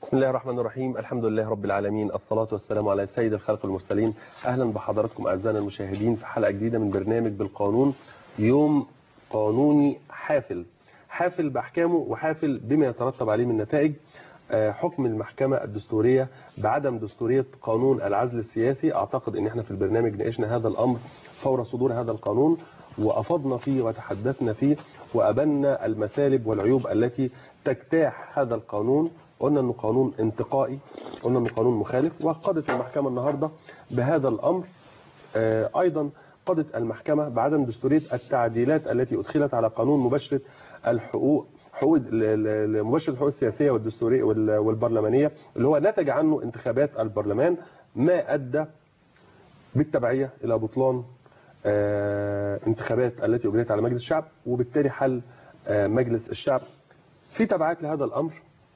بسم الله الرحمن الرحيم الحمد لله رب العالمين الصلاة والسلام على سيد الخلق المرسلين أهلا بحضراتكم أعزائنا المشاهدين في حلقة جديدة من برنامج بالقانون يوم قانوني حافل حافل بأحكامه وحافل بما يترتب عليه من نتائج حكم المحكمة الدستورية بعدم دستورية قانون العزل السياسي أعتقد أن احنا في البرنامج ناقشنا هذا الأمر فور صدور هذا القانون وأفضنا فيه وتحدثنا فيه وأبنا المثالب والعيوب التي تجتاح هذا القانون قلنا أنه قانون انتقائي قلنا أنه قانون مخالف وقضت المحكمة النهاردة بهذا الأمر أيضا قضت المحكمة بعدم دستورية التعديلات التي أدخلت على قانون مباشرة الحقوق حقوق مباشرة الحقوق السياسية والدستورية والبرلمانية اللي هو نتج عنه انتخابات البرلمان ما أدى بالتبعية إلى بطلان انتخابات التي أجريت على مجلس الشعب وبالتالي حل مجلس الشعب في تبعات لهذا الأمر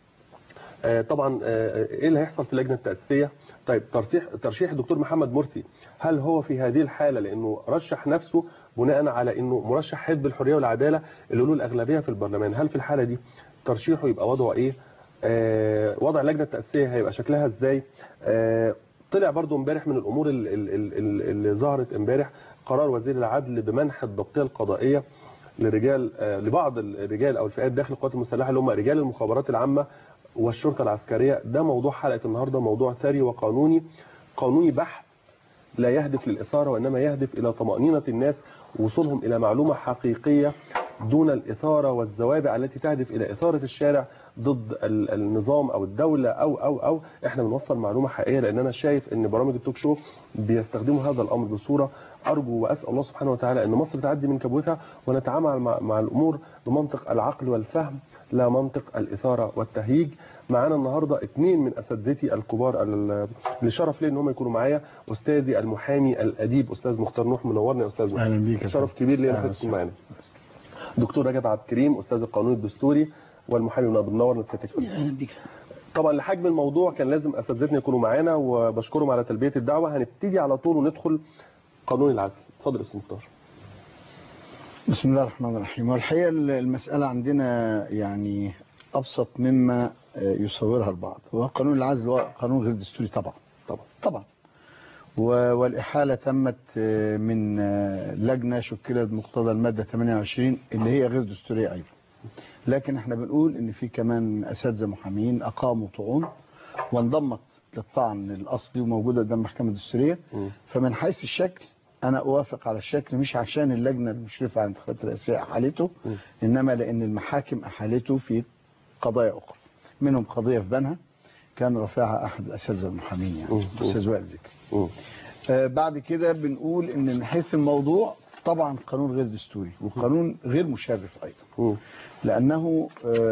طبعا ايه اللي هيحصل في اللجنه التاسيسيه طيب ترشيح ترشيح الدكتور محمد مرسي هل هو في هذه الحاله لانه رشح نفسه بناء على انه مرشح حزب الحريه والعداله اللي له الاغلبيه في البرلمان هل في الحاله دي ترشيحه يبقى وضعه ايه آه وضع اللجنه التاسيسيه هيبقى شكلها ازاي آه طلع برضو امبارح من الامور اللي, اللي, اللي ظهرت امبارح قرار وزير العدل بمنح الضبطيه القضائيه لرجال آه لبعض الرجال او الفئات داخل القوات المسلحه اللي هم رجال المخابرات العامه والشرطة العسكرية ده موضوع حلقة النهاردة موضوع ثري وقانوني قانوني بحت لا يهدف للإثارة وإنما يهدف إلى طمأنينة الناس وصولهم إلى معلومة حقيقية دون الإثارة والزوابع التي تهدف إلى إثارة الشارع ضد النظام أو الدولة أو أو أو إحنا بنوصل معلومة حقيقية لأن أنا شايف إن برامج التوك شو بيستخدموا هذا الأمر بصورة أرجو وأسأل الله سبحانه وتعالى أن مصر تعدي من كبوتها ونتعامل مع, مع الأمور بمنطق العقل والفهم لا منطق الإثارة والتهييج معانا النهاردة اثنين من أساتذتي الكبار اللي شرف لي ان هم يكونوا معايا أستاذي المحامي الأديب أستاذ مختار نوح منورنا يا أستاذ أهلا بيك شرف كبير لي ان تكون معانا دكتور رجب عبد الكريم أستاذ القانون الدستوري والمحامي من منورنا سيادتك أهلا بيك طبعا لحجم الموضوع كان لازم اساتذتنا يكونوا معانا وبشكرهم على تلبيه الدعوه هنبتدي على طول وندخل قانون العزل اتفضل يا استاذ مختار بسم الله الرحمن الرحيم والحقيقه المساله عندنا يعني ابسط مما يصورها البعض هو قانون العزل هو قانون غير دستوري طبعا طبعا طبعا والإحالة تمت من لجنة شكلت بمقتضى المادة 28 اللي هي غير دستورية أيضا لكن احنا بنقول ان في كمان اساتذه محامين اقاموا طعون وانضمت للطعن الاصلي وموجوده قدام المحكمه الدستوريه فمن حيث الشكل انا اوافق على الشكل مش عشان اللجنه المشرفه على الانتخابات الرئاسيه احالته انما لان المحاكم احالته في قضايا اخرى منهم قضيه في بنها كان رافعها احد الاساتذه المحامين يعني الاستاذ وائل ذكري آه بعد كده بنقول ان من حيث الموضوع طبعا قانون غير دستوري وقانون غير مشرف ايضا لانه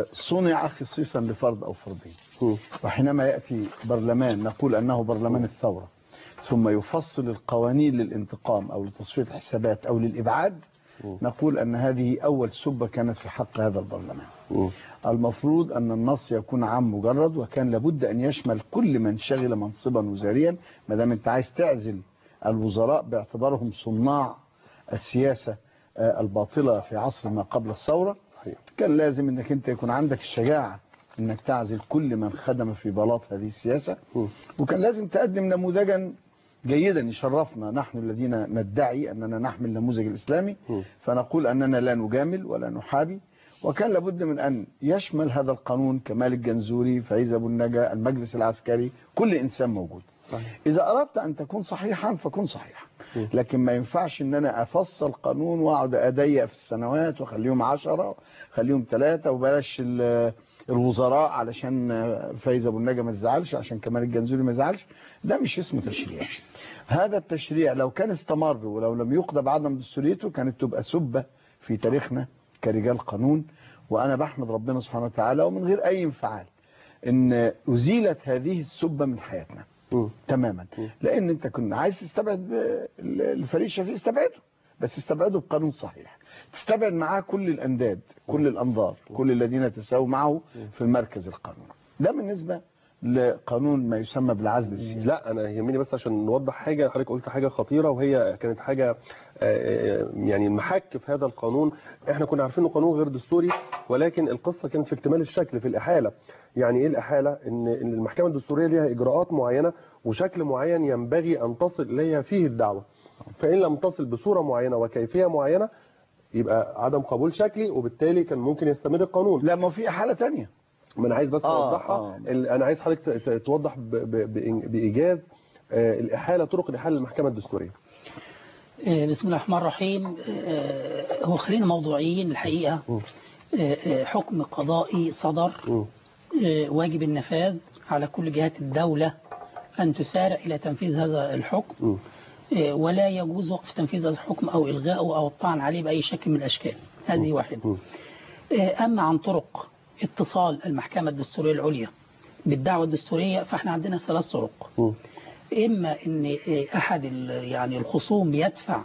صنع خصيصا لفرد او فردين وحينما ياتي برلمان نقول انه برلمان الثوره ثم يفصل القوانين للانتقام او لتصفيه الحسابات او للابعاد نقول ان هذه اول سبه كانت في حق هذا البرلمان المفروض ان النص يكون عام مجرد وكان لابد ان يشمل كل من شغل منصبا وزاريا ما دام انت عايز تعزل الوزراء باعتبارهم صناع السياسة الباطلة في عصر ما قبل الثورة كان لازم انك انت يكون عندك الشجاعة انك تعزل كل من خدم في بلاط هذه السياسة وكان لازم تقدم نموذجا جيدا يشرفنا نحن الذين ندعي اننا نحمل النموذج الاسلامي فنقول اننا لا نجامل ولا نحابي وكان لابد من ان يشمل هذا القانون كمال الجنزوري فايز ابو النجا المجلس العسكري كل انسان موجود صحيح. اذا اردت ان تكون صحيحا فكن صحيحا لكن ما ينفعش ان انا افصل قانون واقعد اضيق في السنوات واخليهم عشرة خليهم ثلاثة وبلاش الوزراء علشان فايز ابو النجا ما تزعلش عشان كمال الجنزوري ما يزعلش ده مش اسمه تشريع هذا التشريع لو كان استمر ولو لم يقضى بعدم دستوريته كانت تبقى سبة في تاريخنا كرجال قانون وانا بحمد ربنا سبحانه وتعالى ومن غير اي انفعال ان ازيلت هذه السبة من حياتنا م. تماما م. لان انت كنت عايز تستبعد الفريق الشفيق استبعده بس استبعده بقانون صحيح تستبعد معاه كل الانداد كل الانظار كل الذين تساووا معه في المركز القانوني ده بالنسبه لقانون ما يسمى بالعزل السياسي لا انا يهمني بس عشان نوضح حاجه حضرتك قلت حاجه خطيره وهي كانت حاجه آه، يعني المحك في هذا القانون احنا كنا عارفين انه قانون غير دستوري ولكن القصه كانت في اكتمال الشكل في الاحاله يعني ايه الاحاله ان ان المحكمه الدستوريه ليها اجراءات معينه وشكل معين ينبغي ان تصل اليها فيه الدعوه فان لم تصل بصوره معينه وكيفيه معينه يبقى عدم قبول شكلي وبالتالي كان ممكن يستمر القانون لا ما في حالة تانية ما انا عايز بس آه، اوضحها آه. ال- انا عايز حضرتك ت- ت- توضح ب- ب- بإن- بايجاز آه، الاحاله طرق الاحاله للمحكمه الدستوريه آه، بسم الله الرحمن الرحيم آه، هو خلينا موضوعيين الحقيقة مم. آه، آه، حكم قضائي صدر مم. آه، واجب النفاذ على كل جهات الدولة أن تسارع إلى تنفيذ هذا الحكم مم. آه، ولا يجوز وقف تنفيذ هذا الحكم أو إلغائه أو الطعن عليه بأي شكل من الأشكال هذه واحدة مم. آه، أما عن طرق اتصال المحكمة الدستورية العليا بالدعوة الدستورية فإحنا عندنا ثلاث طرق مم. إما أن أحد ال- يعني الخصوم بيدفع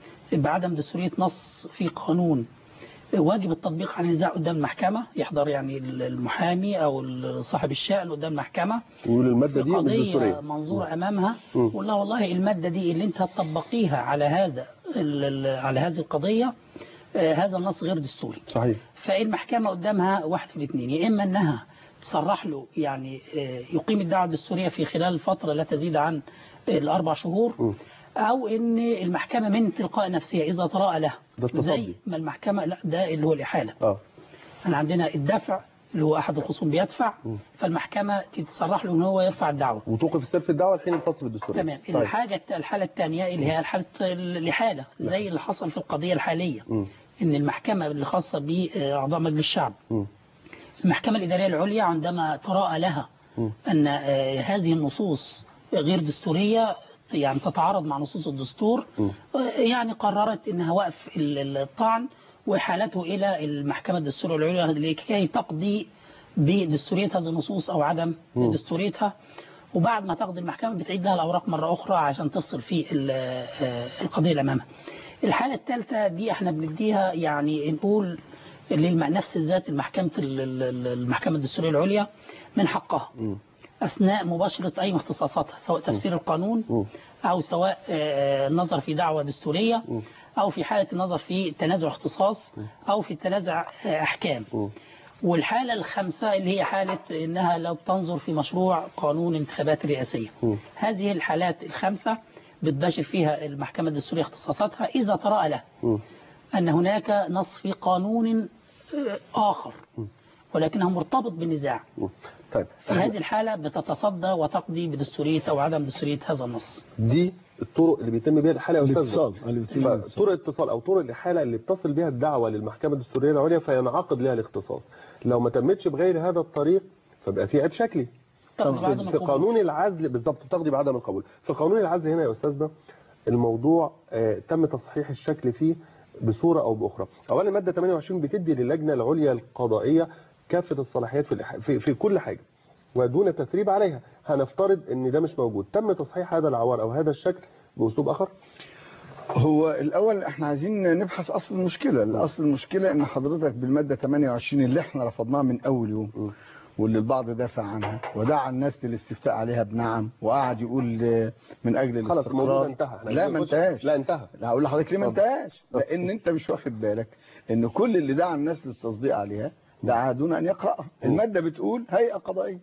بعدم دستورية نص في قانون واجب التطبيق على النزاع قدام المحكمة يحضر يعني المحامي أو صاحب الشأن قدام المحكمة ويقول الماده في دي مش قضية دستوريه منظورة أمامها مم. يقول لها والله المادة دي اللي أنت هتطبقيها على هذا ال- ال- على هذه القضية آه، هذا النص غير دستوري صحيح فالمحكمة قدامها واحد في الاثنين يا إما أنها تصرح له يعني آه، يقيم الدعوة الدستورية في خلال فترة لا تزيد عن آه، الأربع شهور مم. أو أن المحكمة من تلقاء نفسها إذا تراءى له ده التصدي. زي ما المحكمة لا ده اللي هو الإحالة اه احنا عندنا الدفع اللي هو أحد الخصوم بيدفع مم. فالمحكمة تصرح له أن هو يرفع الدعوة وتوقف السير في الدعوه الحين الفصل بالدستوريه تمام طيب. الحاجة الحالة الثانية اللي هي الحالة الإحالة زي اللي حصل في القضية الحالية مم. ان المحكمة اللي خاصة بأعضاء مجلس الشعب مم. المحكمة الإدارية العليا عندما تراءى لها مم. أن آه، هذه النصوص غير دستورية يعني تتعارض مع نصوص الدستور مم. آه، يعني قررت أنها وقف ال- الطعن وإحالته إلى المحكمة الدستورية العليا لكي تقضي بدستورية هذه النصوص أو عدم مم. دستوريتها وبعد ما تقضي المحكمة بتعيد لها الأوراق مرة أخرى عشان تفصل في ال- آه، القضية اللي أمامها الحالة الثالثة دي احنا بنديها يعني نقول للم- نفس ذات المحكمة ال- ال- المحكمة الدستورية العليا من حقها مم. أثناء مباشرة أي من اختصاصاتها سواء تفسير القانون مم. أو سواء آه، النظر في دعوة دستورية مم. أو في حالة النظر في تنازع اختصاص أو في تنازع آه، أحكام مم. والحالة الخامسة اللي هي حالة إنها لو بتنظر في مشروع قانون انتخابات رئاسية مم. هذه الحالات الخمسة بتباشر فيها المحكمة الدستورية اختصاصاتها إذا تراءى له مم. أن هناك نص في قانون آه، آخر ولكنه مرتبط بالنزاع مم. طيب في هذه الحالة بتتصدى وتقضي بدستورية أو عدم دستورية هذا النص دي الطرق اللي بيتم بيها الحاله يا استاذ الاتصال. اللي بيتم بيها الاتصال. طرق اتصال او طرق الاحاله اللي بتصل بها الدعوه للمحكمه الدستوريه العليا فينعقد لها الاختصاص لو ما تمتش بغير هذا الطريق فبقى في عيب شكلي تقضي بعدم في القبول. قانون العزل بالضبط تقضي بعدم القبول في قانون العزل هنا يا استاذنا الموضوع آه، تم تصحيح الشكل فيه بصوره او باخرى اولا الماده 28 بتدي للجنه العليا القضائيه كافه الصلاحيات في الإح- في, في كل حاجه ودون تثريب عليها هنفترض ان ده مش موجود تم تصحيح هذا العوار او هذا الشكل باسلوب اخر هو الأول احنا عايزين نبحث أصل المشكلة أصل المشكلة إن حضرتك بالمادة 28 اللي احنا رفضناها من أول يوم واللي البعض دافع عنها ودعا الناس للاستفتاء عليها بنعم وقعد يقول آه، من أجل خلاص الموضوع ده الاستقرار انتهى احنا لا ما بنخش- انتهاش لا انتهى لا هقول لحضرتك ليه ما اتفضل. انتهاش لان انت مش واخد بالك ان كل اللي دعا الناس للتصديق عليها دعا دون ان يقراها الماده بتقول هيئه قضائيه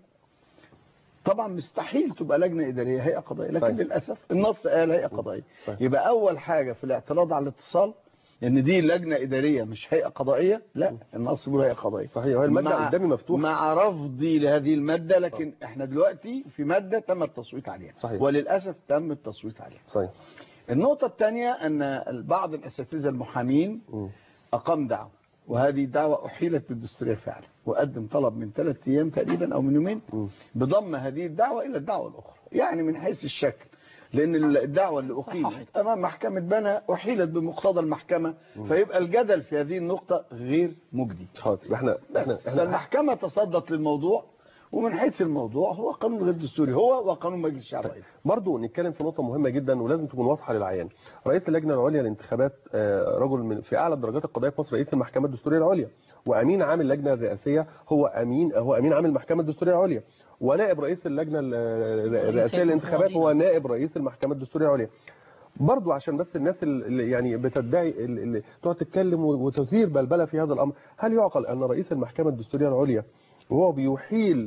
طبعا مستحيل تبقى لجنه اداريه هيئه قضائيه لكن طيب. للاسف النص قال هيئه قضائيه طيب. يبقى اول حاجه في الاعتراض على الاتصال ان دي لجنه اداريه مش هيئه قضائيه لا النص بيقول هيئه قضائيه صحيح هو الماده مع- قدامي مفتوحه مع رفضي لهذه الماده لكن احنا دلوقتي في ماده تم التصويت عليها صحيح. وللاسف تم التصويت عليها صحيح النقطة الثانية أن بعض الأساتذة المحامين مم. أقام دعوة وهذه الدعوة أحيلت للدستورية فعلا وقدم طلب من ثلاث أيام تقريبا أو من يومين مم. بضم هذه الدعوة إلى الدعوة الأخرى يعني من حيث الشكل لأن الدعوة اللي أقيمت صححت. أمام محكمة بنا أحيلت بمقتضى المحكمة فيبقى الجدل في هذه النقطة غير مجدي حاضر احنا احنا بس احنا فالمحكمة تصدت للموضوع ومن حيث الموضوع هو قانون غير دستوري هو وقانون مجلس الشعب أيضا برضو نتكلم في نقطة مهمة جدا ولازم تكون واضحة للعيان رئيس اللجنة العليا للانتخابات آه، رجل من في أعلى درجات القضاء في مصر رئيس المحكمة الدستورية العليا وامين عام اللجنه الرئاسيه هو امين هو امين عام المحكمه الدستوريه العليا ونائب رئيس اللجنه ال- الرئاسيه للانتخابات هو نائب رئيس المحكمه الدستوريه العليا برضو عشان بس الناس اللي يعني بتدعي اللي تقعد تتكلم وتثير بلبله في هذا الامر هل يعقل ان رئيس المحكمه الدستوريه العليا وهو بيحيل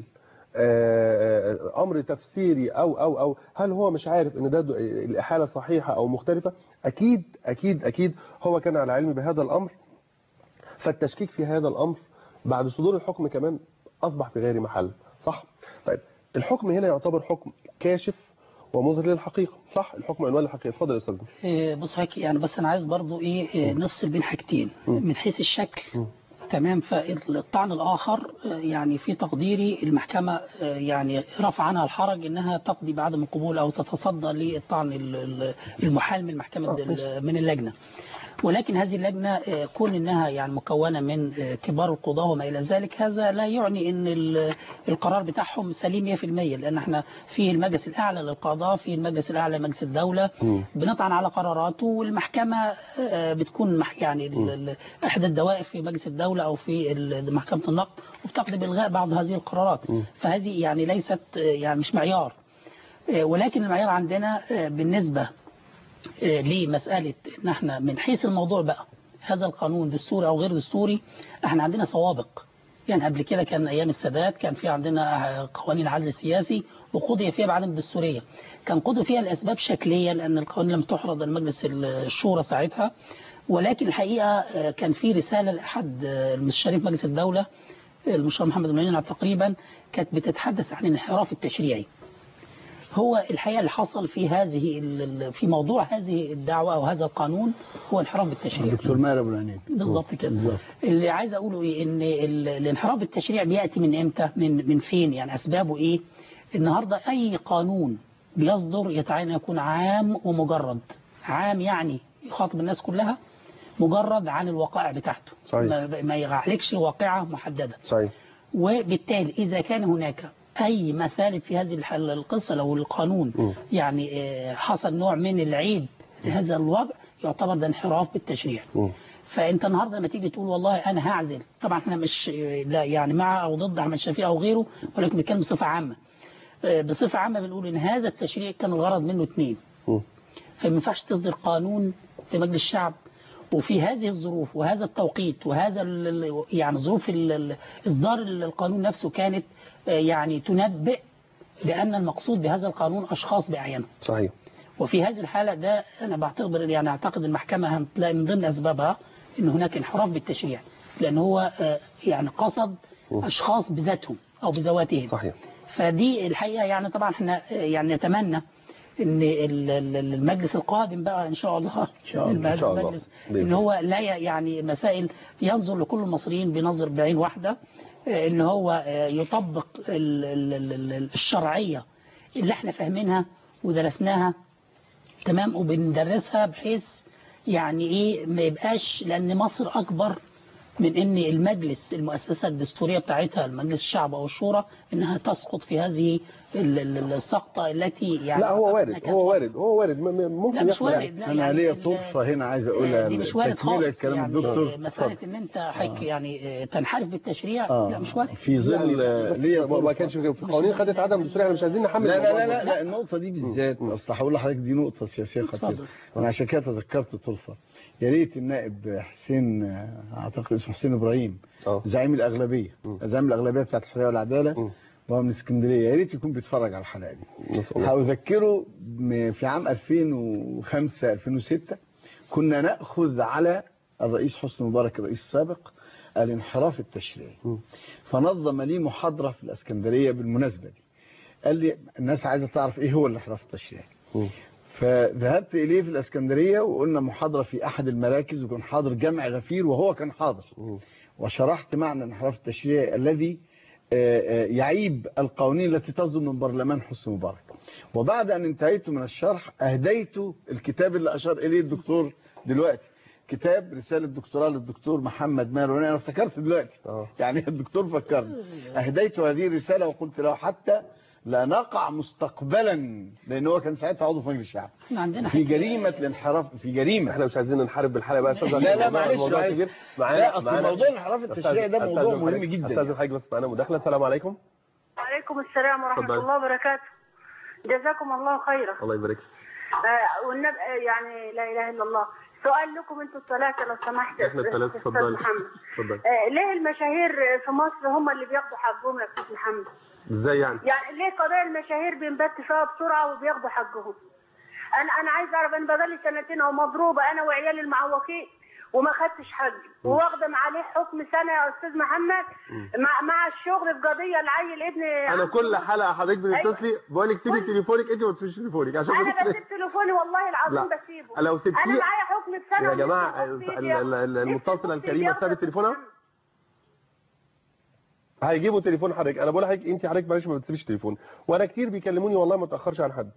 آه، آه، امر تفسيري او او او هل هو مش عارف ان ده د- الاحاله صحيحه او مختلفه اكيد اكيد اكيد هو كان على علم بهذا الامر فالتشكيك في هذا الامر بعد صدور الحكم كمان اصبح في غير محل صح طيب الحكم هنا يعتبر حكم كاشف ومظهر للحقيقه صح الحكم عنوان الحقيقه اتفضل يا استاذ إيه، بص هيك يعني بس انا عايز برضو ايه إيه، نفصل بين حاجتين مم. من حيث الشكل مم. تمام فالطعن الاخر آه، يعني في تقديري المحكمه آه، يعني رفع عنها الحرج انها تقضي بعدم القبول او تتصدى للطعن ال- ال- المحال من المحكمه آه، ال- من اللجنه ولكن هذه اللجنة آه، كون انها يعني مكونة من آه، كبار القضاة وما الى ذلك هذا لا يعني ان ال- القرار بتاعهم سليم 100% لان احنا في المجلس الاعلى للقضاء في المجلس الاعلى لمجلس الدولة مم. بنطعن على قراراته والمحكمة آه، بتكون مح- يعني ال- ال- احدى الدوائر في مجلس الدولة او في ال- محكمة النقد وبتقضي بالغاء بعض هذه القرارات مم. فهذه يعني ليست آه، يعني مش معيار آه، ولكن المعيار عندنا آه، بالنسبة آه، لمسألة ان احنا من حيث الموضوع بقى هذا القانون دستوري او غير دستوري احنا عندنا سوابق يعني قبل كده كان ايام السادات كان في عندنا آه، قوانين العدل السياسي وقضي فيها بعدم الدستورية كان قضي فيها الاسباب شكلية لان القوانين لم تحرض المجلس الشورى ساعتها ولكن الحقيقة آه، كان في رسالة لأحد آه، المستشارين في مجلس الدولة المستشار محمد المعين تقريبا كانت بتتحدث عن الانحراف التشريعي هو الحقيقة اللي حصل في هذه ال- ال- في موضوع هذه الدعوة أو هذا القانون هو انحراف بالتشريع الدكتور ماهر ابو العنيب بالظبط كده بالظبط. اللي عايز أقوله إيه إن ال- الانحراف بالتشريع بيأتي من إمتى من من فين يعني أسبابه إيه النهاردة أي قانون بيصدر يتعين أن يكون عام ومجرد عام يعني يخاطب الناس كلها مجرد عن الوقائع بتاعته صحيح. ما, ما يعالجش واقعة محددة صحيح وبالتالي إذا كان هناك أي مسالب في هذه الح- القصة لو القانون م. يعني آه، حصل نوع من العيب لهذا الوضع يعتبر ده انحراف بالتشريع مم. فأنت النهاردة لما تيجي تقول والله أنا هعزل طبعا احنا مش آه، لا يعني مع أو ضد أحمد شفيق أو غيره ولكن بنتكلم بصفة عامة آه، بصفة عامة بنقول إن هذا التشريع كان الغرض منه اثنين مم. فما ينفعش تصدر قانون في مجلس الشعب وفي هذه الظروف وهذا التوقيت وهذا ال- ال- يعني ظروف ال- ال- اصدار القانون نفسه كانت آه، يعني تنبئ بأن المقصود بهذا القانون أشخاص بعينهم صحيح وفي هذه الحالة ده أنا بعتبر يعني أعتقد المحكمة هتلاقي من ضمن أسبابها أن هناك انحراف بالتشريع لأن هو آه، يعني قصد أشخاص بذاتهم أو بذواتهم صحيح فدي الحقيقة يعني طبعا احنا يعني نتمنى ان ال- ال- المجلس القادم بقى ان شاء الله ان شاء الله، إن شاء الله. المجلس بإذن ان هو لا ي- يعني مسائل ينظر لكل المصريين بنظر بعين واحدة اه، ان هو اه، يطبق ال- ال- ال- ال- الشرعية اللي احنا فاهمينها ودرسناها تمام وبندرسها بحيث يعني ايه ما يبقاش لان مصر اكبر من ان المجلس المؤسسة الدستورية بتاعتها المجلس الشعب او الشورى انها تسقط في هذه ال- ال- السقطة التي يعني لا هو أعتقد وارد إنها كانت هو وارد هو وارد م- م- ممكن لا مش يحصل يعني. وارد لا انا يعني ليا ال- طرفه هنا عايز اقولها دي مش وارد تكمله خالص كلام يعني الدكتور مسألة اتفضل. ان انت حضرتك يعني آه، تنحرف بالتشريع آه. لا مش وارد في ظل بس ليا ما- ما طرفة. كانش في في قوانين خدت عدم دستوري احنا مش عايزين نحمل لا لا الموضوع لا ده. لا, لا النقطة دي بالذات مم. أصل هقول لحضرتك دي نقطة سياسية خطيرة اتفضل. وأنا عشان كده تذكرت طرفة يا ريت النائب حسين أعتقد اسمه حسين إبراهيم اه زعيم الأغلبية مم. زعيم الأغلبية بتاعت الحرية والعدالة مم. وهو من اسكندرية يا ريت يكون بيتفرج على الحلقة دي نسأل الله. هأذكره م- في عام 2005 2006 كنا نأخذ على الرئيس حسني مبارك الرئيس السابق الانحراف التشريعي مم. فنظم لي محاضرة في الاسكندرية بالمناسبة دي قال لي الناس عايزة تعرف ايه هو الانحراف التشريعي مم. فذهبت إليه في الاسكندرية وقلنا محاضرة في أحد المراكز وكان حاضر جمع غفير وهو كان حاضر مم. وشرحت معنى الانحراف التشريعي الذي آه، آه، يعيب القوانين التي تصدر من برلمان حسني مبارك وبعد أن انتهيت من الشرح أهديت الكتاب اللي أشار إليه الدكتور دلوقتي كتاب رسالة دكتوراه للدكتور محمد ماروني أنا افتكرت دلوقتي اه يعني الدكتور فكرني أهديت هذه الرسالة وقلت له حتى لا نقع مستقبلا لان هو كان ساعتها عضو في مجلس الشعب احنا عندنا في حتة- جريمه الانحراف في جريمه احنا مش عايزين ننحرف بالحلقه بقى يا استاذ لا، لا، الموضوع- معلش، الموضوع معلش. كبير لا، أصل موضوع الانحراف التشريعي ده أستاذ- موضوع أستاذن مهم حضرتك- جدا. استاذن حضرتك بس معانا مداخله السلام عليكم وعليكم السلام ورحمة اتفضل. الله وبركاته جزاكم الله خيرا الله يبارك فيك. آه والنبي آه، يعني لا إله إلا الله سؤال لكم أنتوا الثلاثة لو سمحت احنا الثلاثه أستاذ اتفضلي محمد اتفضلي آه ليه المشاهير في مصر هم اللي بياخدوا حقهم يا أستاذ محمد ازاي يعني يعني ليه قضايا المشاهير بينبت فيها بسرعة وبياخدوا حقهم أنا أنا عايز أعرف أنا بقالي سنتين أو مضروبة أنا وعيالي المعوقين وما خدتش حقي وواخدة عليه حكم سنة يا أستاذ محمد مع مع الشغل في قضية العيل ابني انا كل حلقه حضرتك بتتصلي بقول لك سيبي كل- تليفونك انت ما تسيبيش تليفونك عشان انا بس- بسيب تليفوني والله العظيم لا. بسيبه لو سبتيه- انا معايا حكم بسنه يا ونص جماعه وأختي ال- بياخد- ال- ال- المتصله أختي الكريمه بياخد- سابت تليفونها هيجيبوا تليفون حضرتك انا بقول لحضرتك انت حضرتك بلاش ما بتسيبيش تليفون وانا كتير بيكلموني والله ما اتاخرش عن حد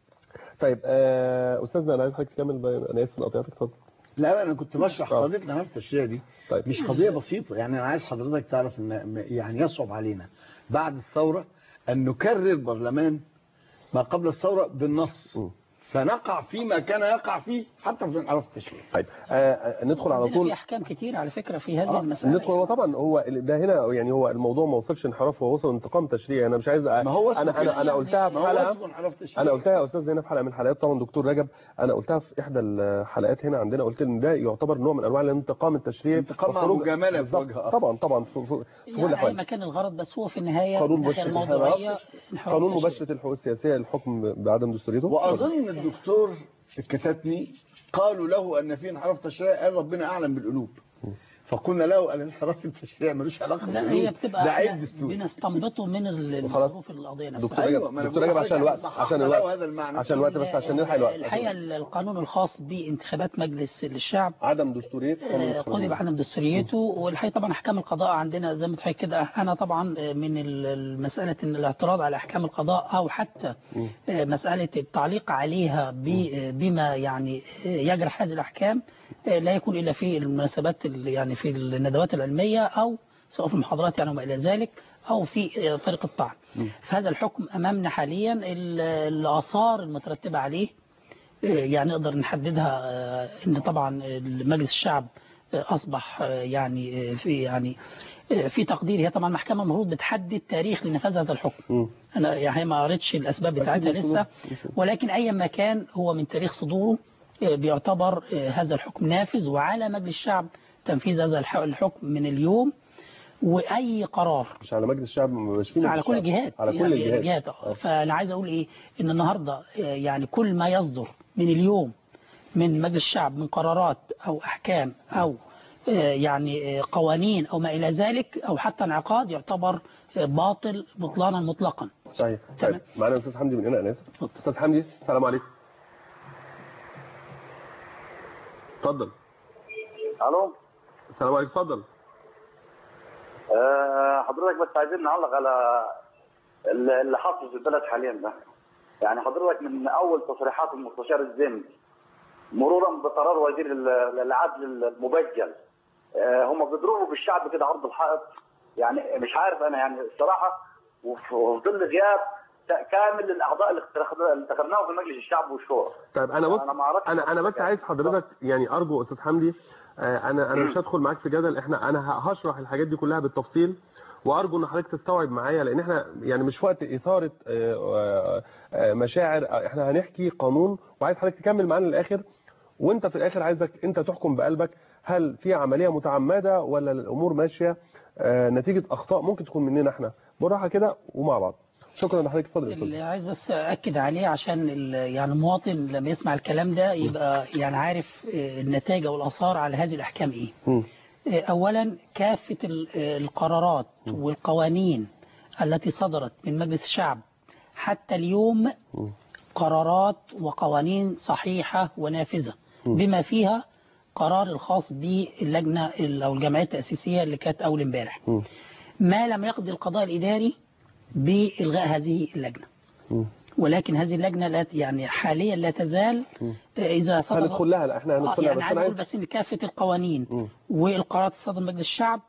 طيب آه استاذنا انا عايز حضرتك تكمل بقى- انا اسف لقطعتك اتفضل لا انا كنت بشرح آه. قضيه الانحراف التشريعي دي طيب. مش قضيه بسيطه يعني انا عايز حضرتك تعرف ان يعني يصعب علينا بعد الثوره ان نكرر برلمان ما قبل الثوره بالنص م. فنقع فيما كان يقع فيه حتى في الانحراف التشريعي طيب آه آه، ندخل على عندنا طول في احكام كتير على فكره في هذه آه، المسائل ندخل هو طبعا هو ده هنا يعني هو الموضوع ما وصلش انحراف هو وصل انتقام تشريعي انا مش عايز أ- ما هو اسمه انا كده انا انا يعني. قلتها في ما هو حلقه اسمه انحراف تشريعي انا قلتها يا استاذ هنا في حلقه من الحلقات طبعا دكتور رجب انا قلتها في احدى الحلقات هنا عندنا قلت ان ده يعتبر نوع من انواع الانتقام التشريعي انتقام مع وخروج- مجاملة في بالظبط. وجه آخر. طبعا طبعا في, في, في كل يعني اي الاحوال مكان الغرض بس هو في النهايه قانون الناحية مباشرة الموضوعيه الانحراف. انحراف قانون تشريعي. مباشره الحقوق السياسيه الحكم بعدم دستوريته واظن الدكتور الكتاتني قالوا له ان في انحراف تشريعي قال ربنا اعلم بالقلوب فقلنا له الانحراف التشريعي ملوش علاقه لا بالقلوب هي بتبقى ده إحنا عيب دستوري بنستنبطه من ال- وخلاص. الظروف القضيه دكتور نفسها أيوة، رجب ما أنا دكتور بقول رجب عشان الوقت صححنا عشان له الوقت هذا المعنى. عشان الوقت بس عشان نلحق الوقت الحقيقه القانون الخاص بانتخابات مجلس الشعب عدم دستوريه قانون آه، الانتخابات. قضي بعدم دستوريته والحقيقه طبعا احكام القضاء عندنا زي ما تحكي كده انا طبعا آه، من ال- المساله ان الاعتراض على احكام القضاء او حتى آه، مساله التعليق عليها ب- آه، بما يعني آه، يجرح هذه الاحكام آه، لا يكون الا في المناسبات ال- يعني في الندوات العلميه او سواء في المحاضرات يعني وما الى ذلك او في آه، طريق الطعن فهذا الحكم امامنا حاليا ال- الاثار المترتبه عليه يعني نقدر نحددها آه، ان طبعا مجلس الشعب آه، اصبح آه، يعني آه، في يعني آه، في تقدير هي طبعا المحكمه المفروض بتحدد تاريخ لنفاذ هذا الحكم مم. انا يعني ما قريتش الاسباب بتاعتها أكيد لسه الصدور. ولكن اي مكان هو من تاريخ صدوره آه، بيعتبر آه، هذا الحكم نافذ وعلى مجلس الشعب تنفيذ هذا الح- الحكم من اليوم واي قرار مش على مجلس الشعب مش في مجلس على كل الشعب. الجهات على كل يعني الجهات آه. فانا عايز اقول ايه ان النهارده آه، يعني كل ما يصدر من اليوم من مجلس الشعب من قرارات او احكام او آه، يعني آه، قوانين او ما الى ذلك او حتى انعقاد يعتبر آه، باطل بطلانا مطلقا صحيح تمام. طيب معانا الاستاذ حمدي من هنا انا اسف اتفضل. استاذ حمدي السلام عليكم اتفضل الو السلام عليكم اتفضل أه حضرتك بس عايزين نعلق على ال- اللي حاصل في البلد حاليا ده يعني حضرتك من اول تصريحات المستشار الزند مرورا بقرار وزير ال- العدل المبجل أه هم بيضربوا بالشعب كده عرض الحائط يعني مش عارف انا يعني الصراحه وفي وفي ظل غياب ت- كامل الاعضاء اللي اخترنا- اللي انتخبناهم في مجلس الشعب والشورى طيب انا بص أنا ما أعرفش انا انا بس حضرتك عايز يعني. حضرتك يعني ارجو استاذ حمدي آه، انا انا مش هدخل معاك في جدل احنا انا ه- هشرح الحاجات دي كلها بالتفصيل وارجو ان حضرتك تستوعب معايا لان احنا يعني مش وقت اثاره آه، آه، آه، مشاعر آه، احنا هنحكي قانون وعايز حضرتك تكمل معانا للاخر وانت في الاخر عايزك انت تحكم بقلبك هل في عمليه متعمده ولا الامور ماشيه آه، نتيجه اخطاء ممكن تكون مننا احنا بالراحه كده ومع بعض شكرا لحضرتك اتفضل يا استاذ اللي عايز بس اكد عليه عشان ال- يعني المواطن لما يسمع الكلام ده يبقى يعني عارف آه، النتائج او الاثار على هذه الاحكام ايه مم. آه، اولا كافه ال- آه، القرارات والقوانين التي صدرت من مجلس الشعب حتى اليوم قرارات وقوانين صحيحه ونافذه بما فيها قرار الخاص باللجنه ال- او الجمعيه التاسيسيه اللي كانت اول امبارح مم. ما لم يقضي القضاء الاداري بإلغاء هذه اللجنة ولكن هذه اللجنة لا يعني حاليا لا تزال إذا صدر هندخل لها لا احنا آه، هندخل لها يعني بس عايز انا أقول عايز بس إن كافة القوانين مم. والقرارات الصادرة من مجلس الشعب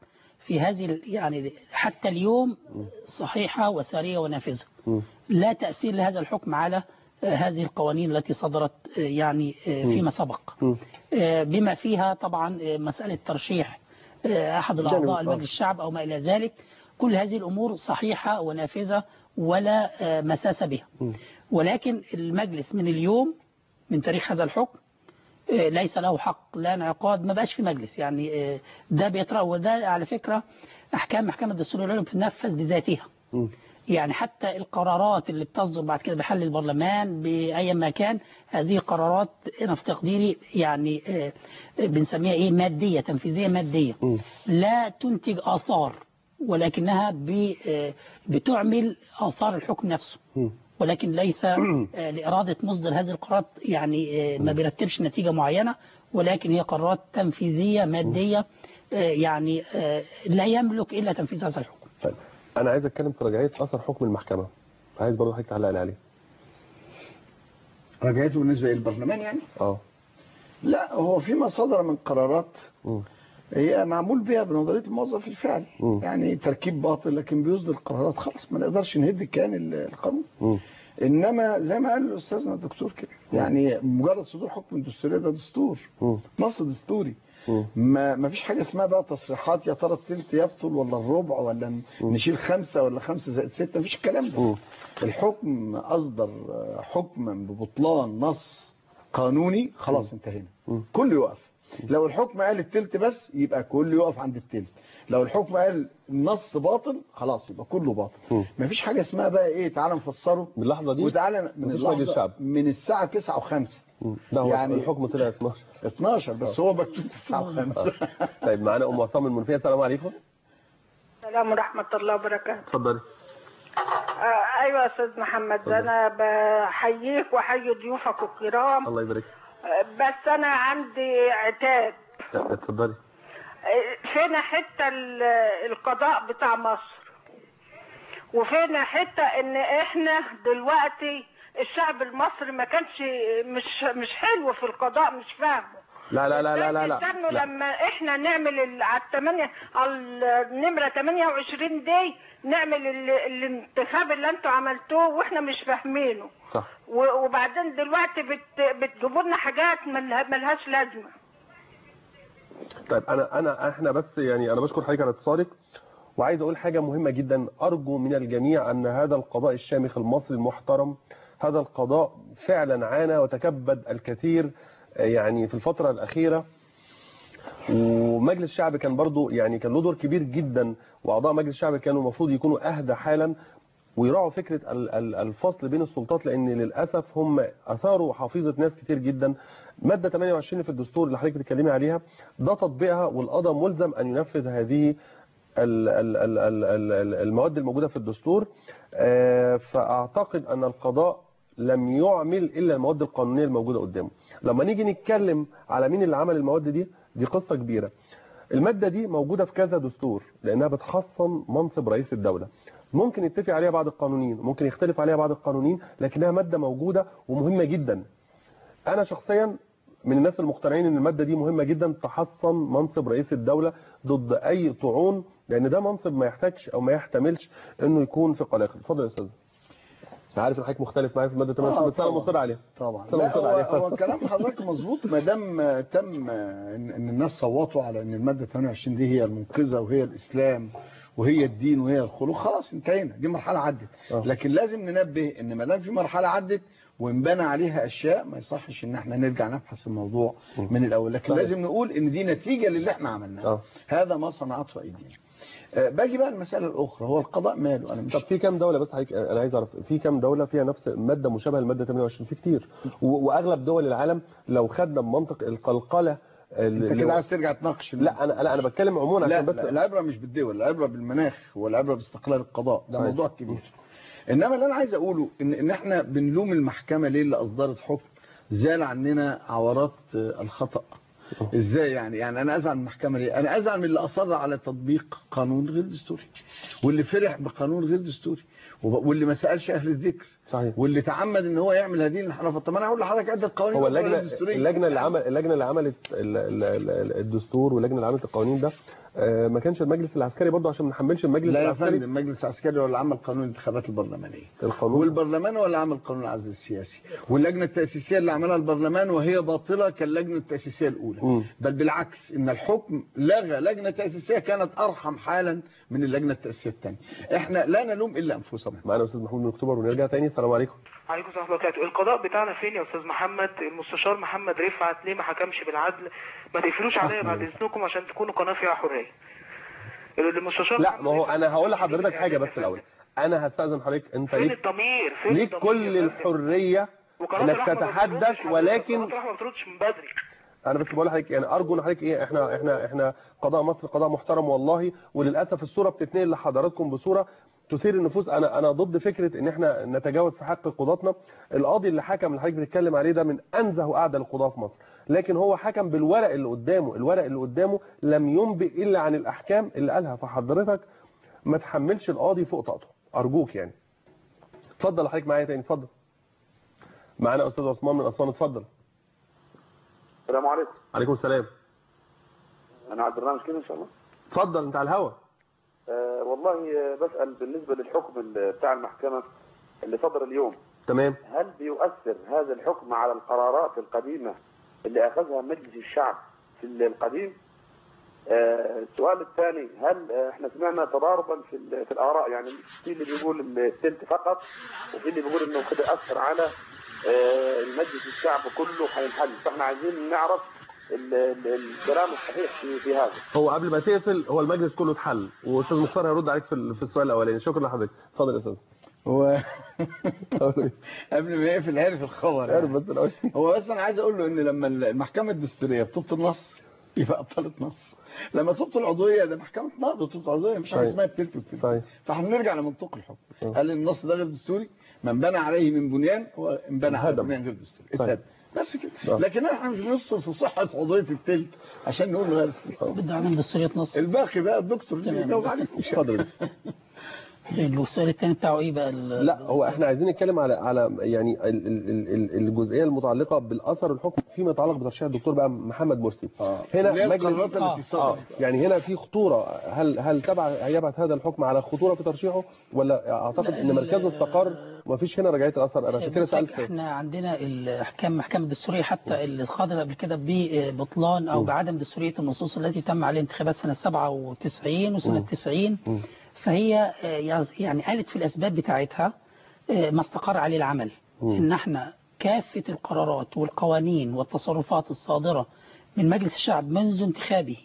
في هذه ال- يعني حتى اليوم صحيحة وسارية ونافذة مم. لا تأثير لهذا الحكم على آه، هذه القوانين التي صدرت آه، يعني آه، فيما سبق مم. آه، بما فيها طبعا آه، مسألة ترشيح آه، أحد جانب الأعضاء آخر. المجلس الشعب أو ما إلى ذلك كل هذه الأمور صحيحة ونافذة ولا آه، مساس بها مم. ولكن المجلس من اليوم من تاريخ هذا الحكم آه، ليس له حق لا انعقاد ما بقاش في مجلس يعني آه، ده بيطرأ وده على فكرة أحكام محكمة الدستور العليا بتنفذ بذاتها مم. يعني حتى القرارات اللي بتصدر بعد كده بحل البرلمان بأي مكان هذه قرارات أنا في تقديري يعني آه، آه، بنسميها إيه مادية تنفيذية مادية مم. لا تنتج آثار ولكنها ب- آه، بتعمل آثار الحكم نفسه مم. ولكن ليس آه، لإرادة مصدر هذه القرارات يعني آه، ما بيرتبش نتيجة معينة ولكن هي قرارات تنفيذية مادية آه، يعني آه، لا يملك إلا تنفيذ هذا الحكم طيب انا عايز اتكلم في رجعيه اثر حكم المحكمه عايز برضه حضرتك تعلق لي عليه رجعته بالنسبة للبرلمان يعني اه لا هو فيما صدر من قرارات مم. هي معمول بها بنظريه الموظف الفعلي مم. يعني تركيب باطل لكن بيصدر قرارات خلاص ما نقدرش نهد كيان ال- القانون مم. انما زي ما قال استاذنا الدكتور كده يعني مجرد صدور حكم دستوري ده دستور مم. نص دستوري مم. ما ما فيش حاجه اسمها بقى تصريحات يا ترى الثلث يبطل ولا الربع ولا ن- نشيل خمسه ولا خمسه زائد سته مفيش الكلام ده مم. الحكم اصدر حكما ببطلان نص قانوني خلاص انتهينا مم. كله يقف لو الحكم قال التلت بس يبقى كله يقف عند التلت لو الحكم قال النص باطل خلاص يبقى كله باطل مم. مفيش حاجه اسمها بقى ايه تعالى نفسره من اللحظه دي وتعالى من مفيش مجلس اللحظه شعب. من الساعه 9 و5 مم. لا هو يعني- الحكم طلع 12 12 بس هو مكتوب 9 و5 طيب معانا ام عصام المنوفيه السلام عليكم السلام ورحمة الله وبركاته اتفضلي آه أيوة يا أستاذ محمد اتفضل. أنا بحييك وأحيي ضيوفك الكرام الله يبارك آه بس أنا عندي عتاب فيك. اتفضلي آه فينا حتة ال- القضاء بتاع مصر وفينا حتة إن إحنا دلوقتي الشعب المصري ما كانش مش مش حلو في القضاء مش فاهمه لا لا لا لا لا لا, استنوا لا. لما احنا نعمل ال- على الثمانية على النمرة 28 دي نعمل ال- الانتخاب اللي انتوا عملتوه واحنا مش فاهمينه صح و- وبعدين دلوقتي بت بتجيبوا لنا حاجات ملها- ملهاش لازمة طيب انا انا احنا بس يعني انا بشكر حضرتك على اتصالك وعايز اقول حاجه مهمه جدا ارجو من الجميع ان هذا القضاء الشامخ المصري المحترم هذا القضاء فعلا عانى وتكبد الكثير آه، يعني في الفتره الاخيره ومجلس الشعب كان برضو يعني كان له دور كبير جدا واعضاء مجلس الشعب كانوا المفروض يكونوا اهدى حالا ويراعوا فكره ال- ال- الفصل بين السلطات لان للاسف هم اثاروا حافظه ناس كتير جدا ماده 28 في الدستور اللي حضرتك بتتكلمي عليها ده تطبيقها والقضاء ملزم ان ينفذ هذه ال- ال- ال- ال- ال- المواد الموجوده في الدستور آه، فاعتقد ان القضاء لم يعمل الا المواد القانونيه الموجوده قدامه لما نيجي نتكلم على مين اللي عمل المواد دي دي قصه كبيره الماده دي موجوده في كذا دستور لانها بتحصن منصب رئيس الدوله ممكن يتفق عليها بعض القانونيين ممكن يختلف عليها بعض القانونيين لكنها ماده موجوده ومهمه جدا انا شخصيا من الناس المقتنعين ان الماده دي مهمه جدا تحصن منصب رئيس الدوله ضد اي طعون لان ده منصب ما يحتاجش او ما يحتملش انه يكون في قلاقل اتفضل يا استاذ انا عارف ان حضرتك مختلف معايا في الماده 28 بس انا طبعاً. مصر عليها طبعا طبعاً لا طبعاً هو, عليها. هو كلام حضرتك مظبوط ما دام تم ان إن الناس صوتوا على ان الماده 28 دي هي المنقذه وهي الاسلام وهي الدين وهي الخلق خلاص انتهينا دي مرحله عدت آه. لكن لازم ننبه ان ما دام في مرحله عدت وانبنى عليها اشياء ما يصحش ان احنا نرجع نبحث الموضوع من الاول لكن صحيح. لازم نقول ان دي نتيجه للي احنا عملناه آه. هذا ما صنعته ايدينا آه، باجي بقى المساله الاخرى هو القضاء ماله انا مش طب في كام دوله بس حضرتك انا عايز اعرف في كام دوله فيها نفس ماده مشابهه للماده 28 في كتير و- واغلب دول العالم لو خدنا بمنطق القلقله انت كده عايز ترجع تناقش لا انا لا انا بتكلم عموما لا, عشان بس لا العبره مش بالدول العبره بالمناخ والعبره باستقلال القضاء ده صحيح. موضوع كبير انما اللي انا عايز اقوله ان ان احنا بنلوم المحكمه ليه اللي اصدرت حكم زال عننا عورات آه، الخطا ازاي يعني يعني انا ازعل من المحكمه ليه انا ازعل من اللي اصر على تطبيق قانون غير دستوري واللي فرح بقانون غير دستوري وب- واللي ما سالش اهل الذكر صحيح واللي تعمد ان هو يعمل هذه الانحرافات طب انا هقول لحضرتك عده قوانين هو غير اللجنه دستورية. اللجنه اللي عمل اللجنه اللي عملت ال- ال- ال- الدستور واللجنه اللي عملت القوانين ده آه، ما كانش المجلس العسكري برضه عشان ما نحملش المجلس لا يا العسكري فندم المجلس العسكري هو اللي عمل قانون الانتخابات البرلمانيه القانون والبرلمان هو اللي عمل قانون العزل السياسي واللجنه التاسيسيه اللي عملها البرلمان وهي باطله كاللجنه التاسيسيه الاولى مم. بل بالعكس ان الحكم لغى لجنه تاسيسيه كانت ارحم حالا من اللجنه التاسيسيه الثانيه احنا لا نلوم الا انفسنا معانا استاذ محمود من اكتوبر ونرجع تاني السلام عليكم عليكم السلام ورحمه الله وبركاته القضاء بتاعنا فين يا استاذ محمد المستشار محمد رفعت ليه ما حكمش بالعدل ما تقفلوش عليا بعد اذنكم عشان تكونوا قناه فيها حريه المستشار لا محمد ما هو رفعت انا هقول لحضرتك يعني حاجه بس فين الاول انا هستاذن حضرتك انت فين ليك الضمير فين ليك الضمير كل يا فندم؟ الحريه وقناة انك الرحمة ما تتحدث بتردش حضرتك. ولكن قناه الرحمه ما بتردش من بدري انا بس بقول لحضرتك يعني ارجو ان حضرتك ايه احنا احنا احنا قضاء مصر قضاء محترم والله وللاسف الصوره بتتنقل لحضراتكم بصوره تثير النفوس انا انا ضد فكره ان احنا نتجاوز في حق قضاتنا القاضي اللي حكم اللي حضرتك بتتكلم عليه ده من انزه واعدل القضاه في مصر لكن هو حكم بالورق اللي قدامه الورق اللي قدامه لم ينبئ الا عن الاحكام اللي قالها فحضرتك ما تحملش القاضي فوق طاقته ارجوك يعني اتفضل حضرتك معايا تاني اتفضل معانا استاذ عثمان من اسوان اتفضل السلام عليكم عليكم السلام انا على البرنامج كده ان شاء الله اتفضل انت على الهوا أه والله آه، بسال بالنسبه للحكم ال- بتاع المحكمه اللي صدر اليوم تمام هل بيؤثر هذا الحكم على القرارات القديمه اللي اخذها مجلس الشعب في القديم آه، السؤال الثاني هل آه، احنا سمعنا تضاربا في ال- في الاراء يعني في اللي بيقول الثلث فقط وفي اللي بيقول انه كده اثر على آه، المجلس الشعب كله هينحل فاحنا عايزين نعرف ال- ال- الكلام الصحيح في في هذا هو قبل ما تقفل هو المجلس كله اتحل واستاذ مختار هيرد عليك في ال- في السؤال الاولاني شكرا لحضرتك اتفضل يا استاذ هو قبل ما يقفل عرف الخبر عارف يعني. بس الاول هو بس انا عايز اقول له ان لما المحكمه الدستوريه بتبطل نص يبقى ابطلت نص لما تبطل عضويه ده محكمه نقض تبطل عضويه مش حاجه صحيح. اسمها التلت والتلت صحيح. فاحنا نرجع لمنطق الحكم اه. هل النص ده غير دستوري من بنى عليه من بنيان هو بنى على انهدم. بنيان غير دستوري صحيح. اتهدم. بس كده اه. لكن احنا مش بنصر في صحه عضويه التلت عشان نقول له غير بدي اعمل دستورية نص الباقي بقى الدكتور اللي تمام. يجاوب عليكم اتفضل السؤال الثاني بتاعه ايه بقى ال- لا هو احنا عايزين نتكلم على على يعني ال- ال- ال- ال- الجزئيه المتعلقه بالاثر الحكم فيما يتعلق بترشيح الدكتور بقى محمد مرسي اه هنا اللي هي مجلس- القرارات آه. التي اه صدرت يعني هنا في خطوره هل هل تبع هيبعت هذا الحكم على خطوره في ترشيحه ولا اعتقد لا، ان ال- مركزه استقر وما فيش هنا رجعيه الاثر انا عشان كده بص حضرتك سالت احنا عندنا الاحكام المحكمه الدستوريه حتى اللي خاضت قبل كده ببطلان او بعدم دستوريه النصوص التي تم عليها انتخابات سنه 97 وسنه 90 مم. فهي آه، يعني قالت في الاسباب بتاعتها آه، ما استقر عليه العمل مم. ان احنا كافه القرارات والقوانين والتصرفات الصادره من مجلس الشعب منذ انتخابه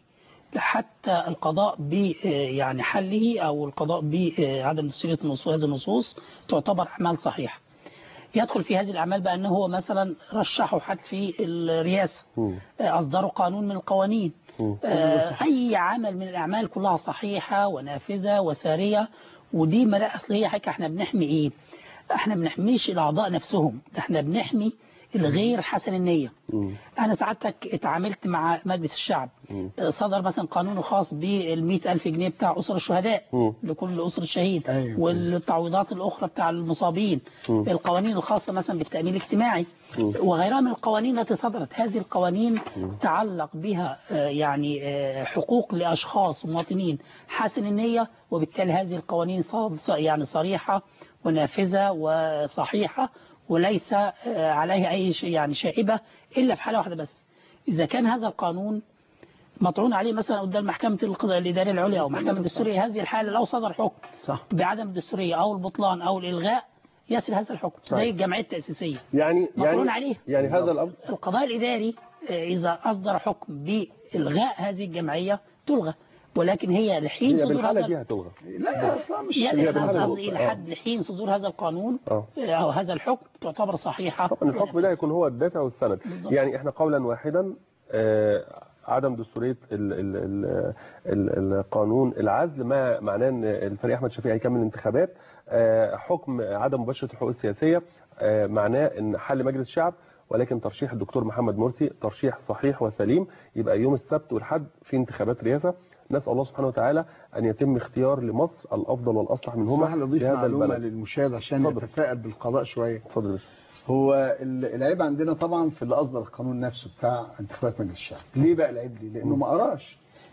حتى القضاء ب آه، يعني حله او القضاء بعدم دستوريه النصوص هذه النصوص تعتبر اعمال صحيحه يدخل في هذه الأعمال بأنه هو مثلا رشحه حد في الرئاسة مم. آه، أصدروا قانون من القوانين مم. آه، أي عمل من الأعمال كلها صحيحة ونافذة وسارية ودي ملا أصل هي حاجة احنا بنحمي إيه احنا بنحميش الأعضاء نفسهم ده احنا بنحمي الغير حسن النية مم. أنا سعادتك اتعاملت مع مجلس الشعب مم. آه، صدر مثلا قانون خاص بالمئة ألف جنيه بتاع أسر الشهداء مم. لكل أسرة شهيد أيوة. والتعويضات الأخرى بتاع المصابين مم. القوانين الخاصة مثلا بالتأمين الاجتماعي مم. وغيرها من القوانين التي صدرت هذه القوانين تعلق بها آه، يعني آه، حقوق لأشخاص مواطنين حسن النية وبالتالي هذه القوانين صاد- يعني صريحة ونافذة وصحيحة وليس آه، عليها أي شيء يعني شائبة إلا في حالة واحدة بس إذا كان هذا القانون مطعون عليه مثلا قدام محكمة القضاء الإدارية العليا أو محكمة الدستورية هذه الحالة لو صدر حكم صح بعدم الدستورية أو البطلان أو الإلغاء يسري هذا الحكم زي صحيح. الجمعية التأسيسية يعني مفروض يعني عليه. يعني هذا الامر القضاء الإداري آه، إذا أصدر حكم بإلغاء هذه الجمعية تلغى ولكن هي لحين هي صدور بالحاله هذا دي هتلغى لا اصلا مش يعني هي إحنا بالحالة قصدي دي. إلى آه. حد لحين صدور هذا القانون اه آه، أو هذا الحكم تعتبر صحيحة طبعا الحكم ده يكون هو الدافع والسند بالظبط. يعني احنا قولا واحدا آه، عدم دستوريه ال ال ال ال القانون العزل ما معناه ان الفريق احمد شفيق هيكمل الانتخابات آه، حكم عدم مباشره الحقوق السياسيه آه، معناه ان حل مجلس الشعب ولكن ترشيح الدكتور محمد مرسي ترشيح صحيح وسليم يبقى يوم السبت والحد في انتخابات رئاسه نسال الله سبحانه وتعالى ان يتم اختيار لمصر الافضل والاصلح منهما اسمح لي اضيف لهذا معلومه البلد للمشاهد عشان اتفضل. يتفائل بالقضاء شويه اتفضل يا باشا. هو ال- العيب عندنا طبعا في اللي اصدر القانون نفسه بتاع انتخابات مجلس الشعب ليه بقى العيب دي لانه ما قراش في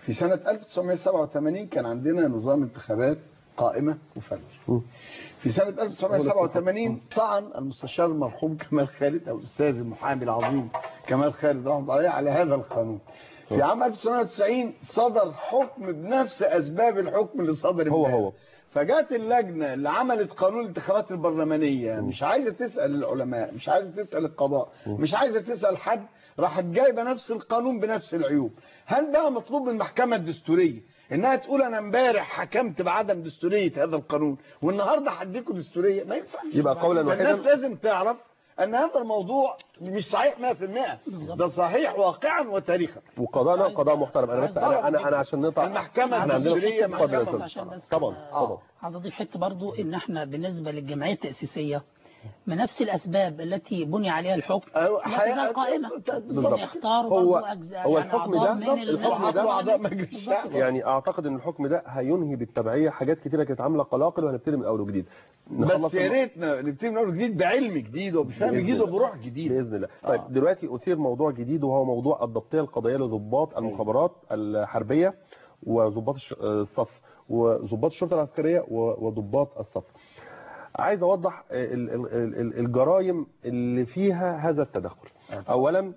في سنة 1987 كان عندنا نظام انتخابات قائمة وفلج في سنة 1987 طعن المستشار المرحوم كمال خالد أو الأستاذ المحامي العظيم كمال خالد رحمه الله عليه على هذا القانون في عام 1990 صدر حكم بنفس أسباب الحكم اللي صدر هو امبارح. هو. فجات اللجنة اللي عملت قانون الانتخابات البرلمانية مش عايزة تسأل العلماء مش عايزة تسأل القضاء مش عايزة تسأل حد راحت جايبة نفس القانون بنفس العيوب هل بقى مطلوب من المحكمة الدستورية انها تقول انا امبارح حكمت بعدم دستورية هذا القانون والنهاردة هديكوا دستورية ما ينفعش يبقى قولا الناس واحدا لازم تعرف ان هذا الموضوع مش صحيح 100% ده صحيح واقعا وتاريخا وقضاءنا قضاء محترم انا بس انا انا, أنا عشان نقطع المحكمة احنا عندنا الدستورية اتفضل يا محكمة أستاذ. عشان بس طبعا آه، طبعا عايز اضيف حته برضو ان احنا بالنسبه للجمعيه التاسيسيه من نفس الاسباب التي بني عليها الحكم أيوة، لا حقيقة تزال قائمه بالظبط. يختاروا هو- برضو اجزاء هو يعني الحكم أعضاء ده- من ال- الحكم ده- الأعضاء أعضاء من- مجلس الشعب. بالظبط. يعني اعتقد ان الحكم ده هينهي بالتبعيه حاجات كتيره كانت عامله قلاقل وهنبتدي من اول وجديد نخلص بس يا الم- ريت نبتدي من اول جديد بعلم جديد وبفهم بإذن جديد الله. وبروح جديد باذن الله طيب آه. دلوقتي اثير موضوع جديد وهو موضوع الضبطيه القضائيه لضباط المخابرات الحربيه وضباط الش- الصف وضباط الشرطه العسكريه و- وضباط الصف عايز اوضح ال- ال- ال- الجرائم اللي فيها هذا التدخل اولا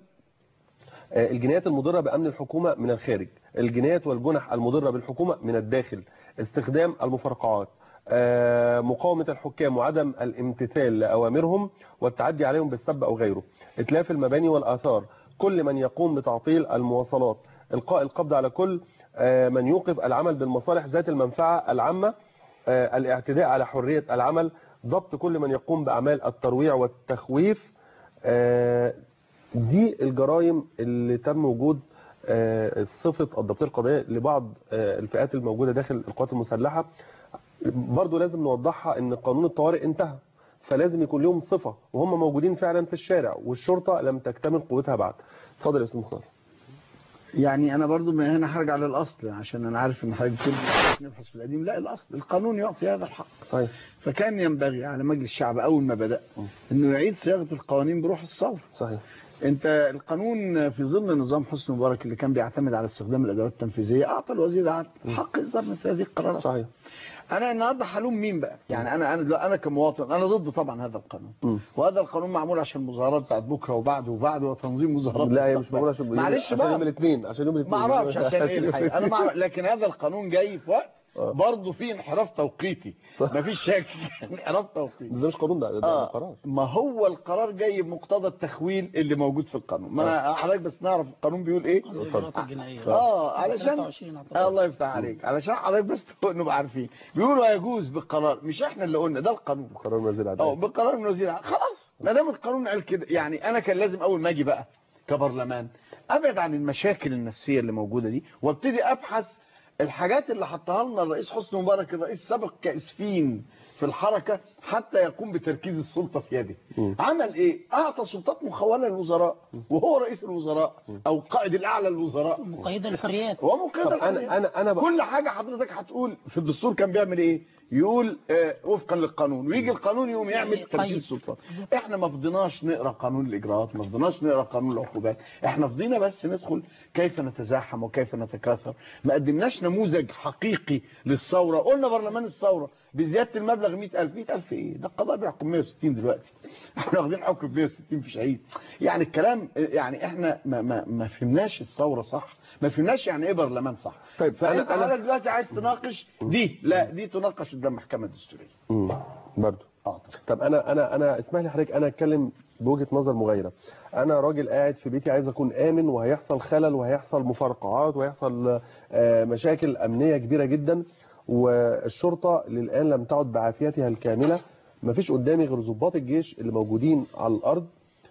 آه، الجنايات المضرة بأمن الحكومة من الخارج الجنايات والجنح المضرة بالحكومة من الداخل استخدام المفرقعات آه، مقاومة الحكام وعدم الامتثال لأوامرهم والتعدي عليهم بالسب أو غيره إتلاف المباني والآثار كل من يقوم بتعطيل المواصلات إلقاء القبض على كل آه، من يوقف العمل بالمصالح ذات المنفعة العامة آه، الاعتداء على حرية العمل ضبط كل من يقوم بأعمال الترويع والتخويف آه، دي الجرائم اللي تم وجود آه، صفة الضبطية القضائية لبعض آه، الفئات الموجودة داخل القوات المسلحة برضو لازم نوضحها ان قانون الطوارئ انتهى فلازم يكون لهم صفة وهم موجودين فعلا في الشارع والشرطة لم تكتمل قوتها بعد اتفضل يا استاذ مختار يعني انا برضو من هنا هرجع للاصل عشان انا عارف ان حضرتك بتقول نبحث في القديم لا الاصل القانون يعطي هذا الحق صحيح فكان ينبغي على مجلس الشعب اول ما بدا انه يعيد صياغه القوانين بروح الثوره صحيح انت القانون في ظل نظام حسني مبارك اللي كان بيعتمد على استخدام الادوات التنفيذيه اعطى الوزير العدل حق اصدار مثل هذه القرارات صحيح انا النهارده هلوم مين بقى يعني انا انا انا كمواطن انا ضد طبعا هذا القانون مم. وهذا القانون معمول عشان المظاهرات بتاعت بكره وبعده وبعده وتنظيم مظاهرات لا هي مش معمولة عشان معلش عشان بقى يوم الاثنين عشان يوم ما الاثنين اعرفش عشان ايه الحقيقه انا ما أعرف. لكن هذا القانون جاي في وقت آه. برضه فيه انحراف توقيتي صح. ما فيش شك انحراف توقيتي ده مش قانون ده, ده, ده آه. قرار ما هو القرار جاي بمقتضى التخويل اللي موجود في القانون ما انا حضرتك بس نعرف القانون بيقول ايه الإجراءات الجنائية اه علشان 23 أعتقد. آه الله يفتح عليك علشان حضرتك بس نبقى عارفين بيقولوا يجوز بالقرار مش احنا اللي قلنا ده القانون قرار وزير اه العدل بالقرار من وزير العدل. خلاص ما دام القانون قال كده يعني انا كان لازم اول ما اجي بقى كبرلمان ابعد عن المشاكل النفسيه اللي موجوده دي وابتدي ابحث الحاجات اللي حطها لنا الرئيس حسني مبارك الرئيس السابق كاسفين في الحركه حتى يقوم بتركيز السلطه في يده مم. عمل ايه اعطى سلطات مخوله للوزراء وهو رئيس الوزراء او القائد الاعلى للوزراء مقيدة للحريات هو مقيد طب الحرية. انا انا انا بقى كل حاجة حضرتك هتقول في الدستور كان بيعمل ايه يقول آه وفقا للقانون ويجي القانون يقوم يعمل قيد. تركيز سلطات احنا ما فضيناش نقرا قانون الاجراءات ما فضيناش نقرا قانون العقوبات احنا فضينا بس ندخل كيف نتزاحم وكيف نتكاثر ما قدمناش نموذج حقيقي للثوره قلنا برلمان الثوره بزياده المبلغ 100000 100000 ايه ده القضاء بيحكم 160 دلوقتي احنا واخدين حكم 160 في شهيد يعني الكلام يعني احنا ما ما ما فهمناش الثوره صح ما فهمناش يعني ايه برلمان صح طيب، فانت أنا- أنا- انا دلوقتي عايز تناقش دي لا دي تناقش قدام المحكمه الدستوريه مم. برضو اه طب انا انا انا اسمح لي حضرتك انا اتكلم بوجهه نظر مغايره انا راجل قاعد في بيتي عايز اكون امن وهيحصل خلل وهيحصل مفرقعات وهيحصل آه، مشاكل امنيه كبيره جدا والشرطه للان لم تعد بعافيتها الكامله مفيش قدامي غير ضباط الجيش اللي موجودين على الارض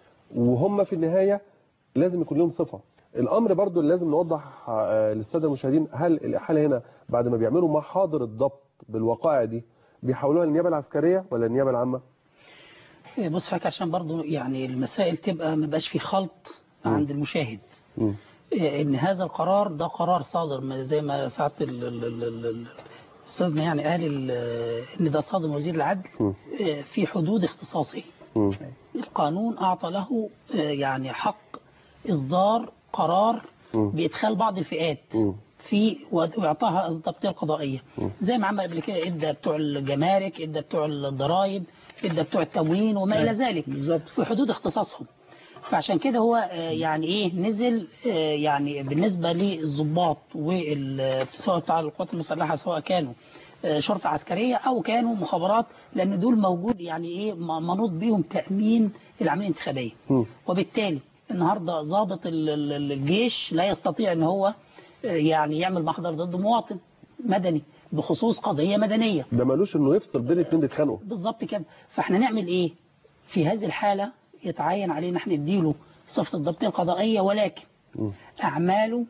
وهم في النهايه لازم يكون لهم صفه الامر برضو اللي لازم نوضح آه، للساده المشاهدين هل الاحاله هنا بعد ما بيعملوا محاضر الضبط بالوقائع دي بيحولوها للنيابه العسكريه ولا النيابه العامه إيه، بص حضرتك عشان برضو يعني المسائل تبقى ما بقاش في خلط عند المشاهد مم. إيه، ان هذا القرار ده قرار صادر من- زي ما ساعه ال- ال- ال- ال- ال- استاذنا يعني قال ال- ان ده صادر من وزير العدل مم. إيه، في حدود اختصاصه مم. القانون اعطى له إيه، يعني حق اصدار قرار مم. بادخال بعض الفئات مم. في واعطاها الضبطيه القضائيه زي ما عمل قبل كده ادى بتوع الجمارك ادى بتوع الضرائب ادى بتوع التموين وما الى ذلك بالظبط. في حدود اختصاصهم فعشان كده هو آه، يعني ايه نزل آه، يعني بالنسبه للضباط وال- سواء بتاع القوات المسلحه سواء كانوا آه، شرطه عسكريه او كانوا مخابرات لان دول موجود يعني ايه م- منوط بيهم تامين العمليه الانتخابيه مم. وبالتالي النهارده ضابط ال- ال- الجيش لا يستطيع ان هو آه، يعني يعمل محضر ضد مواطن مدني بخصوص قضيه مدنيه ده ملوش انه يفصل بين اتنين بيتخانقوا بالظبط كده فاحنا نعمل ايه في هذه الحالة يتعين علينا احنا نديله صفة الضبطية القضائية ولكن مم. أعماله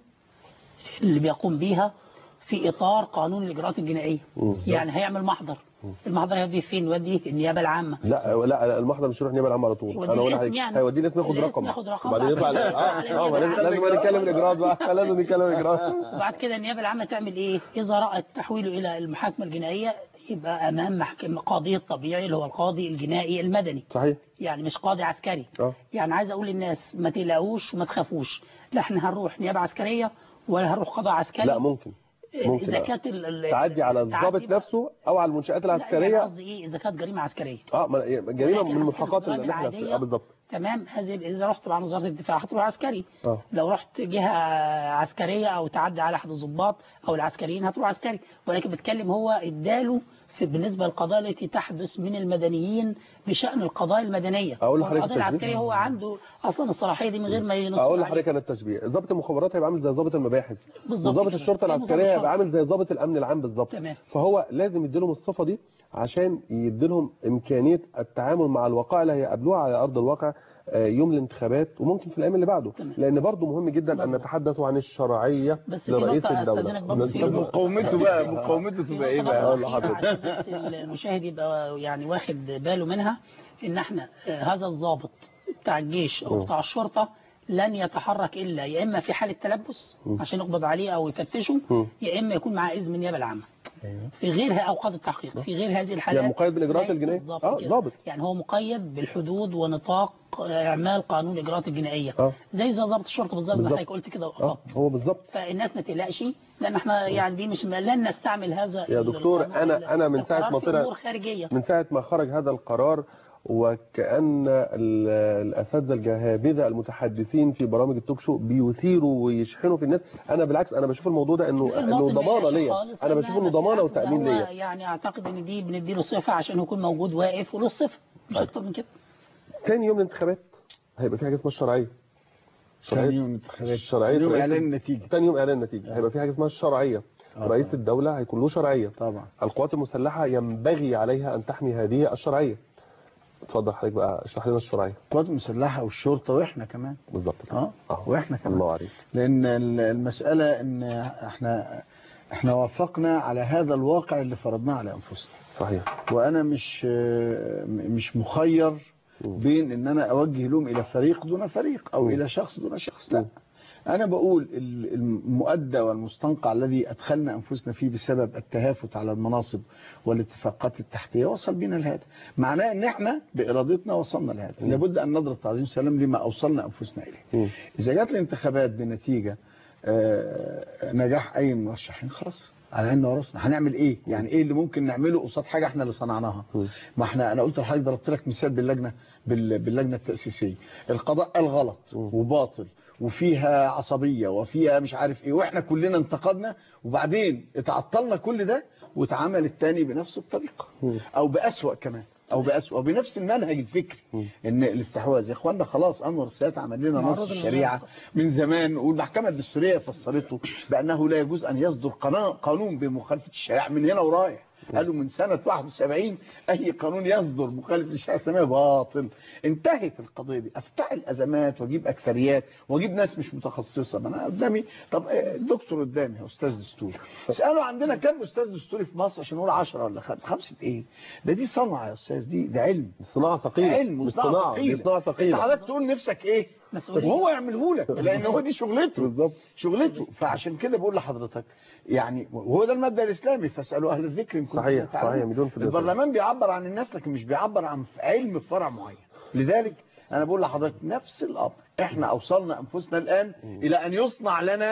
اللي بيقوم بيها في إطار قانون الإجراءات الجنائية مم. يعني هيعمل محضر المحضر هيوديه فين يوديه النيابة العامة لا لا المحضر مش يروح نيابه العامه على طول يوديه انا اقول الاسم لحضرتك يعني. هيوديه الاسم ياخد الاسم رقم ياخد رقم وبعدين يطلع بعد كده اه على اه النيابة لازم العامة. لازم نتكلم الاجراءات بقى لازم نتكلم الاجراءات وبعد كده النيابة العامة تعمل إيه إذا رأت تحويله إلى المحاكمة الجنائية يبقى أمام محكمة قاضي الطبيعي اللي هو القاضي الجنائي المدني صحيح يعني مش قاضي عسكري اه يعني عايز اقول للناس ما تقلقوش وما تخافوش لا احنا هنروح نيابه عسكريه ولا هنروح قضاء عسكري لا ممكن ممكن اذا آه. كانت ال- ال- تعدي على تعدي الضابط بقى- نفسه او على المنشات لا، يعني العسكريه قصدي ايه اذا كانت جريمه عسكريه اه ما- جريمه ولكن من هتكون الملحقات الجرائم اللي احنا العادية. اه بالظبط تمام هذه اذا رحت طبعا وزاره الدفاع هتروح عسكري اه لو رحت جهه عسكريه او تعدي على احد الضباط او العسكريين هتروح عسكري ولكن بتكلم هو اداله في بالنسبه للقضايا التي تحدث من المدنيين بشان القضايا المدنيه أقول لحضرتك القضايا التسجيل؟ العسكريه هو عنده اصلا الصلاحيه دي من غير ما ينص اقول عليه. لحضرتك انا التشبيه ضابط المخابرات هيبقى عامل زي ضابط المباحث بالظبط وضابط كده. الشرطه زي العسكريه ضابط هيبقى عامل زي ضابط الامن العام بالظبط تمام. فهو لازم يديلهم الصفه دي عشان يديلهم امكانيه التعامل مع الوقائع اللي هيقابلوها على ارض الواقع آه، يوم الانتخابات وممكن في الايام اللي بعده تمام. لان برضه مهم جدا ان مظبوط. نتحدث عن الشرعيه بس في لرئيس نقطة الدوله أستاذنك برضه في- طب مقاومته بقى مقاومته في تبقى ايه نقطة بقى برضه أقول لحضرتك. عشان بس المشاهد يبقى يعني واخد باله منها ان احنا آه، هذا الضابط بتاع الجيش او م. بتاع الشرطة لن يتحرك الا يا اما في حالة تلبس عشان يقبض عليه او يفتشه م. يا اما يكون معاه اذن من النيابة العامة في غيرها اوقات التحقيق في غير هذه الحالات يعني مقيد بالإجراءات لا- الجنائية؟ بالظبط آه، كده. ضابط. يعني هو مقيد بالحدود ونطاق اعمال قانون الاجراءات الجنائيه آه. زي زي ضابط الشرطه بالظبط زي بالظبط. حضرتك قلت كده اه بالظبط هو بالظبط فالناس ما تقلقش لان احنا يعني دي مش لن نستعمل هذا يا دكتور، القانون- أنا- أنا من ساعة القرار ما في طلع- امور خارجيه من ساعة ما خرج هذا القرار وكأن ال- الأساتذة الجهابذة المتحدثين في برامج التوك شو بيثيروا ويشحنوا في الناس أنا بالعكس أنا بشوف الموضوع ده إنه إنه المواطن ما ضمانة يقلقش ليا خالص، أنا لأن بشوف إنه بس ضمانة بالعكس ده وتأمين هو ليا يعني اعتقد ان دي بنديله صفه عشان يكون موجود واقف وله صفه مش اكتر من كده تاني يوم الانتخابات هيبقى في حاجة اسمها الشرعية ثاني يوم انتخابات شرعية يوم رئيس- اعلان النتيجه تاني يوم إعلان النتيجة هيبقى في حاجة اسمها الشرعية آه. رئيس الدولة هيكون له شرعية طبعا القوات المسلحة ينبغي عليها أن تحمي هذه الشرعية اتفضل حضرتك بقى اشرح لنا الشرعية القوات المسلحه والشرطه واحنا كمان بالظبط كده. اه آه. واحنا كمان الله عليك لان ال- المساله ان احنا احنا وافقنا على هذا الواقع اللي فرضناه على انفسنا صحيح وانا مش مش مخير بين ان انا اوجه لهم الى فريق دون فريق او مم. الى شخص دون شخص لا مم. انا بقول ال- المؤدى والمستنقع الذي ادخلنا انفسنا فيه بسبب التهافت على المناصب والاتفاقات التحتيه وصل بنا لهذا معناه ان احنا بارادتنا وصلنا لهذا لابد ان نضرب تعظيم سلام لما اوصلنا انفسنا اليه مم. اذا جات الانتخابات بنتيجه آه، نجاح اي مرشحين خلاص على عيننا وراسنا هنعمل ايه يعني ايه اللي ممكن نعمله قصاد حاجه احنا اللي صنعناها مم. ما احنا انا قلت لحضرتك ضربت لك مثال باللجنه بال- باللجنه التاسيسيه القضاء قال غلط مم. وباطل وفيها عصبيه وفيها مش عارف ايه واحنا كلنا انتقدنا وبعدين اتعطلنا كل ده واتعمل التاني بنفس الطريقه مم. او باسوا كمان او باسوا بنفس المنهج الفكري مم. ان الاستحواذ يا اخوانا خلاص انور السادات عمل لنا معروض نص للغير الشريعه صح. من زمان والمحكمه الدستوريه فسرته بانه لا يجوز ان يصدر قانون قانون بمخالفه الشريعه من هنا ورايح قالوا من سنة 71 أي قانون يصدر مخالف للشريعة الإسلامية باطل انتهت القضية دي أفتعل أزمات وأجيب أكثريات وأجيب ناس مش متخصصة ما أنا قدامي طب آه، الدكتور قدامي هو أستاذ دستوري اسألوا عندنا كم أستاذ دستوري في مصر عشان نقول 10 ولا خمسة خمسة إيه ده دي صنعة يا أستاذ دي ده علم صناعة ثقيلة علم مش وصناعة صناعة دي ثقيلة صناعة انت ثقيلة حضرتك تقول نفسك ايه مسؤولية. وهو يعمله لك لان هو دي شغلته بالظبط. شغلته فعشان كده بقول لحضرتك يعني وهو ده المبدا الاسلامي فاسالوا اهل الذكر ان كنتم صحيح، تعلمون. صحيح، مليون في المية. البرلمان بيعبر عن الناس لكن مش بيعبر عن علم في فرع معين لذلك انا بقول لحضرتك نفس الامر احنا اوصلنا انفسنا الان الى ان يصنع لنا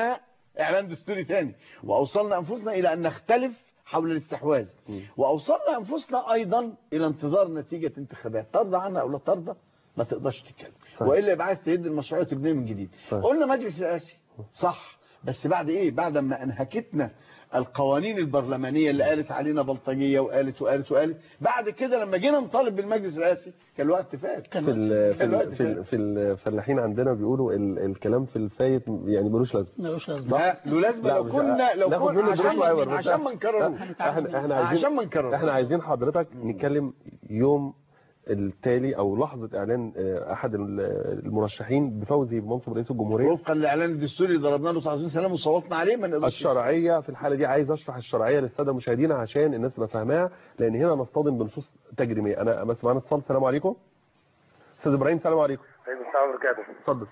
اعلان دستوري ثاني واوصلنا انفسنا الى ان نختلف حول الاستحواذ واوصلنا انفسنا ايضا الى انتظار نتيجه انتخابات ترضى عنها او لا ترضى ما تقدرش تتكلم صحيح. والا يبقى عايز تهد المشروعيه وتبنيها من جديد صحيح. قلنا مجلس رئاسي صح بس بعد ايه بعد ما انهكتنا القوانين البرلمانيه اللي قالت علينا بلطجيه وقالت وقالت وقالت بعد كده لما جينا نطالب بالمجلس الرئاسي كان الوقت فات كان في ال في الوقت ال في, ال في الفلاحين عندنا بيقولوا ال الكلام في الفايت يعني ملوش لازمه ملوش لازمه لا له لازمه لا، لو مش- كنا لو ناخد كنا منه دروس وعبر، عشان, بس عشان ما نكرروش احنا احنا عايزين عشان ما نكرروش احنا عايزين حضرتك نتكلم يوم التالي او لحظه اعلان آه، احد ال- المرشحين بفوزه بمنصب رئيس الجمهوريه وفقا للاعلان الدستوري اللي ضربنا له تعظيم سلام وصوتنا عليه ما نقدرش الشرعيه في الحاله دي عايز اشرح الشرعيه للساده المشاهدين عشان الناس تبقى فاهماها لان هنا نصطدم بنصوص تجريميه انا بس معانا اتصال السلام عليكم استاذ ابراهيم السلام عليكم عليكم السلام وبركاته اتفضل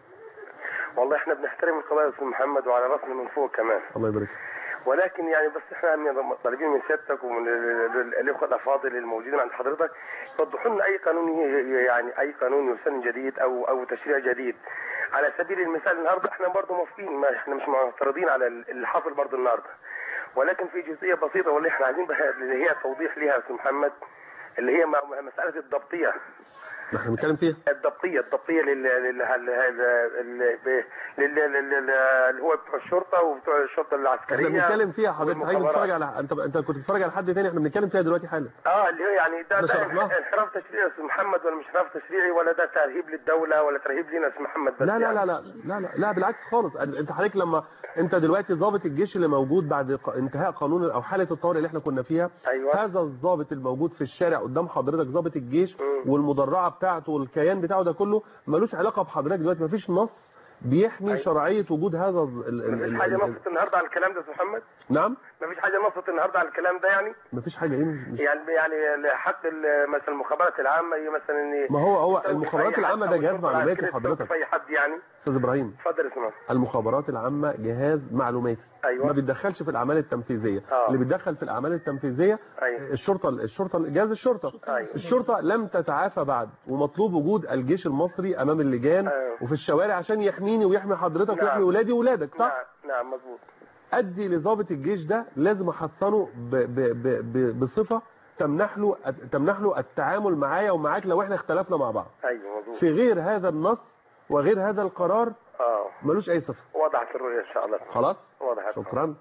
والله احنا بنحترم القضايا يا استاذ محمد وعلى راسنا من فوق كمان الله يبارك ولكن يعني بس احنا من- طالبين من سيادتك ومن ال- ال- الاخوه الافاضل الموجودين عند حضرتك يوضحوا لنا اي قانون ي- يعني اي قانون يسن جديد او او تشريع جديد على سبيل المثال النهارده احنا برضه موافقين ما احنا مش معترضين على ال- اللي حصل برضه النهارده ولكن في جزئيه بسيطه واللي احنا عايزين بها اللي هي توضيح ليها يا استاذ محمد اللي هي م- مساله الضبطيه ما احنا بنتكلم فيها الضبطيه الضبطيه لل لل لل- لل- ب- لل- لل- لل- اللي هو بتوع الشرطه وبتوع الشرطه العسكريه احنا بنتكلم فيها حضرتك حضرتك والمخابرات. بتتفرج على انت انت كنت بتتفرج على حد تاني احنا بنتكلم فيها دلوقتي حالا اه اللي هو يعني ده, احنا ده شرحناها. انحراف تشريعي يا استاذ محمد ولا مش انحراف تشريعي ولا ده ترهيب للدوله ولا ترهيب لينا يا استاذ محمد بس لا لا يعني. لا لا لا لا لا بالعكس خالص انت حضرتك لما انت دلوقتي ضابط الجيش اللي موجود بعد ق- انتهاء قانون او حاله الطوارئ اللي احنا كنا فيها أيوة. هذا الضابط الموجود في الشارع قدام حضرتك ضابط الجيش مم. والمدرعه بتاعته والكيان بتاعه ده كله ملوش علاقه بحضرتك دلوقتي مفيش نص بيحمي أيوة. شرعيه وجود هذا ال- ال- مفيش ال- حاجه ال- نصت النهارده على الكلام ده يا استاذ محمد نعم مفيش حاجه نصت النهارده على الكلام ده يعني مفيش حاجه ايه مش- مش- يعني يعني حتى ال- مثلا المخابرات العامه هي مثلا ان ما هو هو تستوقف المخابرات أي حد العامه أو ده جهاز الشرطة معلوماتي العسكرية حضرتك تستوقف اي حد يعني استاذ ابراهيم اتفضل يا سماح المخابرات العامة جهاز معلوماتي أيوة. ما بيتدخلش في الأعمال التنفيذية آه. اللي بيتدخل في الأعمال التنفيذية أيوة. الشرطة الشرطة جهاز الشرطة أيوة. الشرطة لم تتعافى بعد ومطلوب وجود الجيش المصري أمام اللجان أيوة. وفي الشوارع عشان يحميني ويحمي حضرتك نعم. ويحمي ولادي وولادك صح؟ نعم نعم مظبوط أدي لضابط الجيش ده لازم أحصنه ب ب ب ب بصفة تمنح له تمنح له التعامل معايا ومعاك لو احنا اختلفنا مع بعض ايوه مظبوط في غير هذا النص وغير هذا القرار اه ملوش أي صفة وضحت الرؤيه ان شاء الله خلاص؟ وضحت شكرا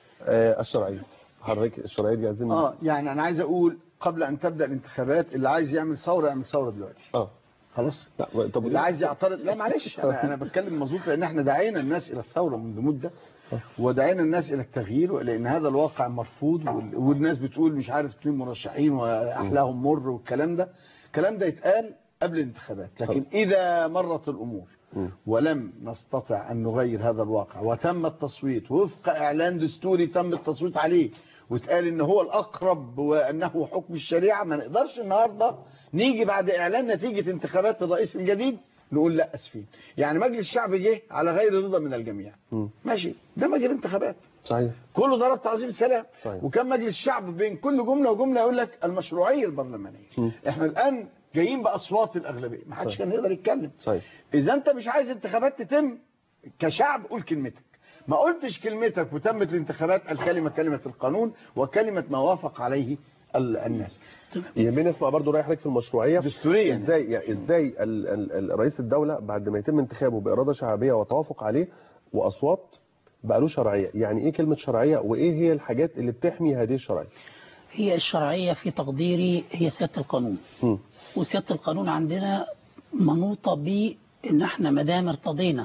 آه الشرعية حضرتك الشرعية دي عايزين اه يعني انا عايز اقول قبل ان تبدا الانتخابات اللي عايز يعمل ثوره يعمل ثوره دلوقتي اه خلاص لا طب اللي عايز يعترض لا معلش انا انا بتكلم مظبوط لان احنا دعينا الناس الى الثوره منذ مده ودعينا الناس الى التغيير لان هذا الواقع مرفوض وال- والناس بتقول مش عارف اثنين مرشحين واحلاهم مر والكلام ده الكلام ده يتقال قبل الانتخابات لكن اذا مرت الامور ولم نستطع ان نغير هذا الواقع وتم التصويت وفق اعلان دستوري تم التصويت عليه واتقال ان هو الاقرب وانه حكم الشريعه ما نقدرش النهارده نيجي بعد اعلان نتيجه انتخابات الرئيس الجديد نقول لا اسفين يعني مجلس الشعب جه على غير رضا من الجميع مم. ماشي ده مجال انتخابات صحيح كله ضرب تعظيم سلام صحيح. وكان مجلس الشعب بين كل جمله وجمله يقول لك المشروعيه البرلمانيه مم. احنا الان جايين باصوات الاغلبيه ما حدش صحيح. كان يقدر يتكلم صحيح اذا انت مش عايز انتخابات تتم كشعب قول كلمتك ما قلتش كلمتك وتمت الانتخابات الكلمه كلمه القانون وكلمه ما وافق عليه ال- الناس يهمني اسمع برضو رايح حضرتك في المشروعيه دستوريا ازاي يعني ازاي ال- ال- ال- رئيس الدوله بعد ما يتم انتخابه باراده شعبيه وتوافق عليه واصوات بقى له شرعيه يعني ايه كلمه شرعيه وايه هي الحاجات اللي بتحمي هذه الشرعيه هي الشرعية في تقديري هي سيادة القانون مم. وسيادة القانون عندنا منوطة بأن احنا مدام ارتضينا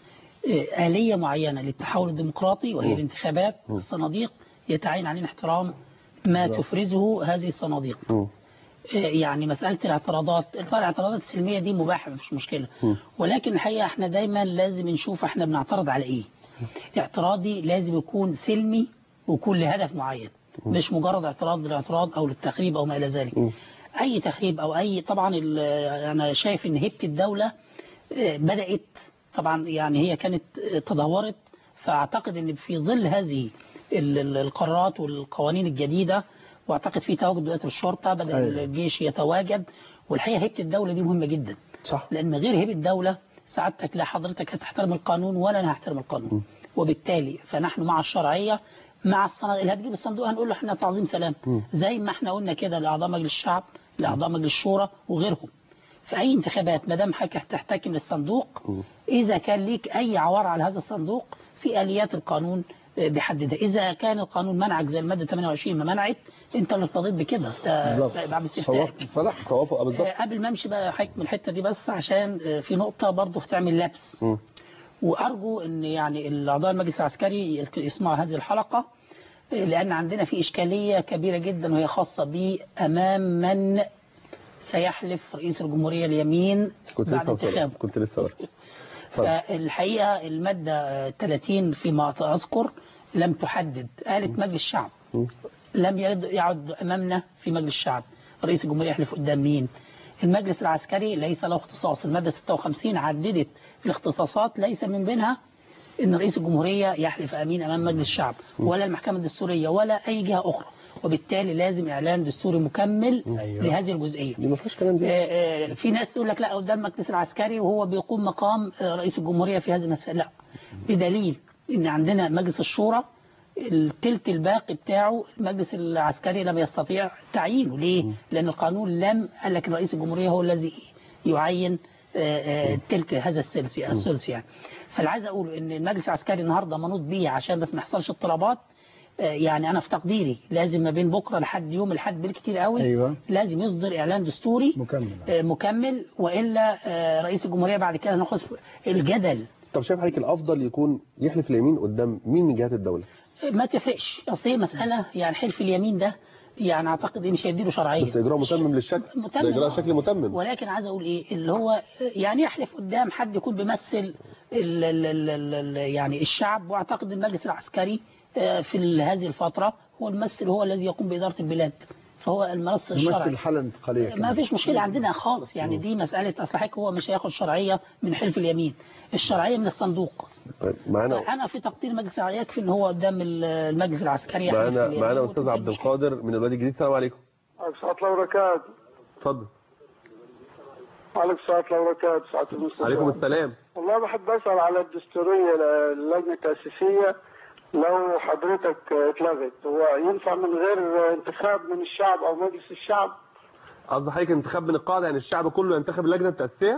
آه، آلية معينة للتحول الديمقراطي وهي الانتخابات الصناديق يتعين علينا احترام ما تفرزه هذه الصناديق مم. آه، يعني مسألة الاعتراضات طبعا الاعتراضات السلمية دي مباحة مفيش مشكلة ولكن الحقيقة احنا دايما لازم نشوف احنا بنعترض على ايه اعتراضي لازم يكون سلمي ويكون لهدف معين مش مجرد اعتراض للاعتراض او للتخريب او ما الى ذلك اي تخريب او اي طبعا ال- انا شايف ان هيبه الدوله آه، بدات طبعا يعني هي كانت آه، تدهورت فاعتقد ان في ظل هذه ال- ال- القرارات والقوانين الجديده واعتقد في تواجد دلوقتي الشرطه بدا أيوة. الجيش يتواجد والحقيقه هيبه الدوله دي مهمه جدا صح لان من غير هيبه الدوله سعادتك لا حضرتك هتحترم القانون ولا انا هحترم القانون وبالتالي فنحن مع الشرعيه مع الصناديق اللي هتجيب الصندوق هنقول له احنا تعظيم سلام زي ما احنا قلنا كده لاعضاء مجلس الشعب لاعضاء مجلس الشورى وغيرهم في اي انتخابات ما دام حضرتك هتحتكم للصندوق اذا كان ليك اي عوار على هذا الصندوق في اليات القانون بيحددها اذا كان القانون منعك زي الماده 28 ما منعت انت اللي ارتضيت بكده انت بالظبط بعد استفتاء صلاح صلاح توافق آه، بالظبط آه، قبل ما امشي بقى حضرتك من الحته دي بس عشان آه، في نقطه برضه هتعمل لبس مم. وارجو ان يعني الاعضاء المجلس العسكري يس- يسمعوا هذه الحلقه آه، لان عندنا في اشكاليه كبيره جدا وهي خاصه بامام من سيحلف رئيس الجمهوريه اليمين كنت بعد لسه هوصل- انتخابه كنت لسه هوصل. اتفضل. فالحقيقه الماده آه، 30 فيما اذكر لم تحدد قالت مجلس الشعب مم. لم يعد يعد امامنا في مجلس الشعب رئيس الجمهوريه يحلف قدام مين المجلس العسكري ليس له اختصاص الماده 56 عددت الاختصاصات ليس من بينها ان رئيس الجمهوريه يحلف امين امام مجلس الشعب ولا المحكمه الدستوريه ولا اي جهه اخرى وبالتالي لازم اعلان دستوري مكمل أيوة. لهذه الجزئيه دي ما فيهاش كلام دي آه، آه، في ناس تقول لك لا قدام المجلس العسكري وهو بيقوم مقام آه، رئيس الجمهورية في هذه المسألة لا بدليل ان عندنا مجلس الشورى التلت الباقي بتاعه المجلس العسكري لم يستطيع تعيينه ليه؟ لأن القانون لم قال لك رئيس الجمهورية هو الذي يعين آه، آه، تلك هذا الثلث الثلث يعني فاللي عايز اقول ان المجلس العسكري النهارده منوط بيه عشان بس ما يحصلش اضطرابات آه، يعني انا في تقديري لازم ما بين بكره لحد يوم الحد بالكتير قوي أيوة. لازم يصدر اعلان دستوري مكمل آه، مكمل والا آه، رئيس الجمهوريه بعد كده ناخد الجدل طب شايف حضرتك الافضل يكون يحلف اليمين قدام مين من جهات الدوله آه، ما تفرقش اصل هي مساله يعني حلف اليمين ده يعني اعتقد ان مش هيديله شرعيه بس اجراء متمم للشكل متمم. ده اجراء شكل متمم ولكن عايز اقول ايه اللي هو يعني يحلف قدام حد يكون بيمثل ال ال ال ال ال يعني الشعب واعتقد المجلس العسكري آه، في ال- هذه الفتره هو الممثل هو الذي يقوم باداره البلاد فهو المنص يمثل الشرعي الحالة الانتقالية ما كمان. فيش مشكله عندنا خالص يعني دي مساله اصل حضرتك هو مش هياخد شرعيه من حلف اليمين الشرعيه من الصندوق طيب معانا انا في تقدير المجلس العسكري يكفي ان هو قدام ال- المجلس العسكري يحلف معانا اليمين معانا وتبقى استاذ عبد المشكلة. القادر من الوادي الجديد السلام عليكم ساعة الله وبركاته اتفضل عليكم ساعة الله وبركاته ساعة المستشار عليكم السلام والله بحب أسأل على الدستورية للجنة التأسيسية لو حضرتك اتلغت هو ينفع من غير انتخاب من الشعب أو مجلس الشعب قصد حضرتك انتخاب من القاعده يعني الشعب كله ينتخب اللجنه التاسيسيه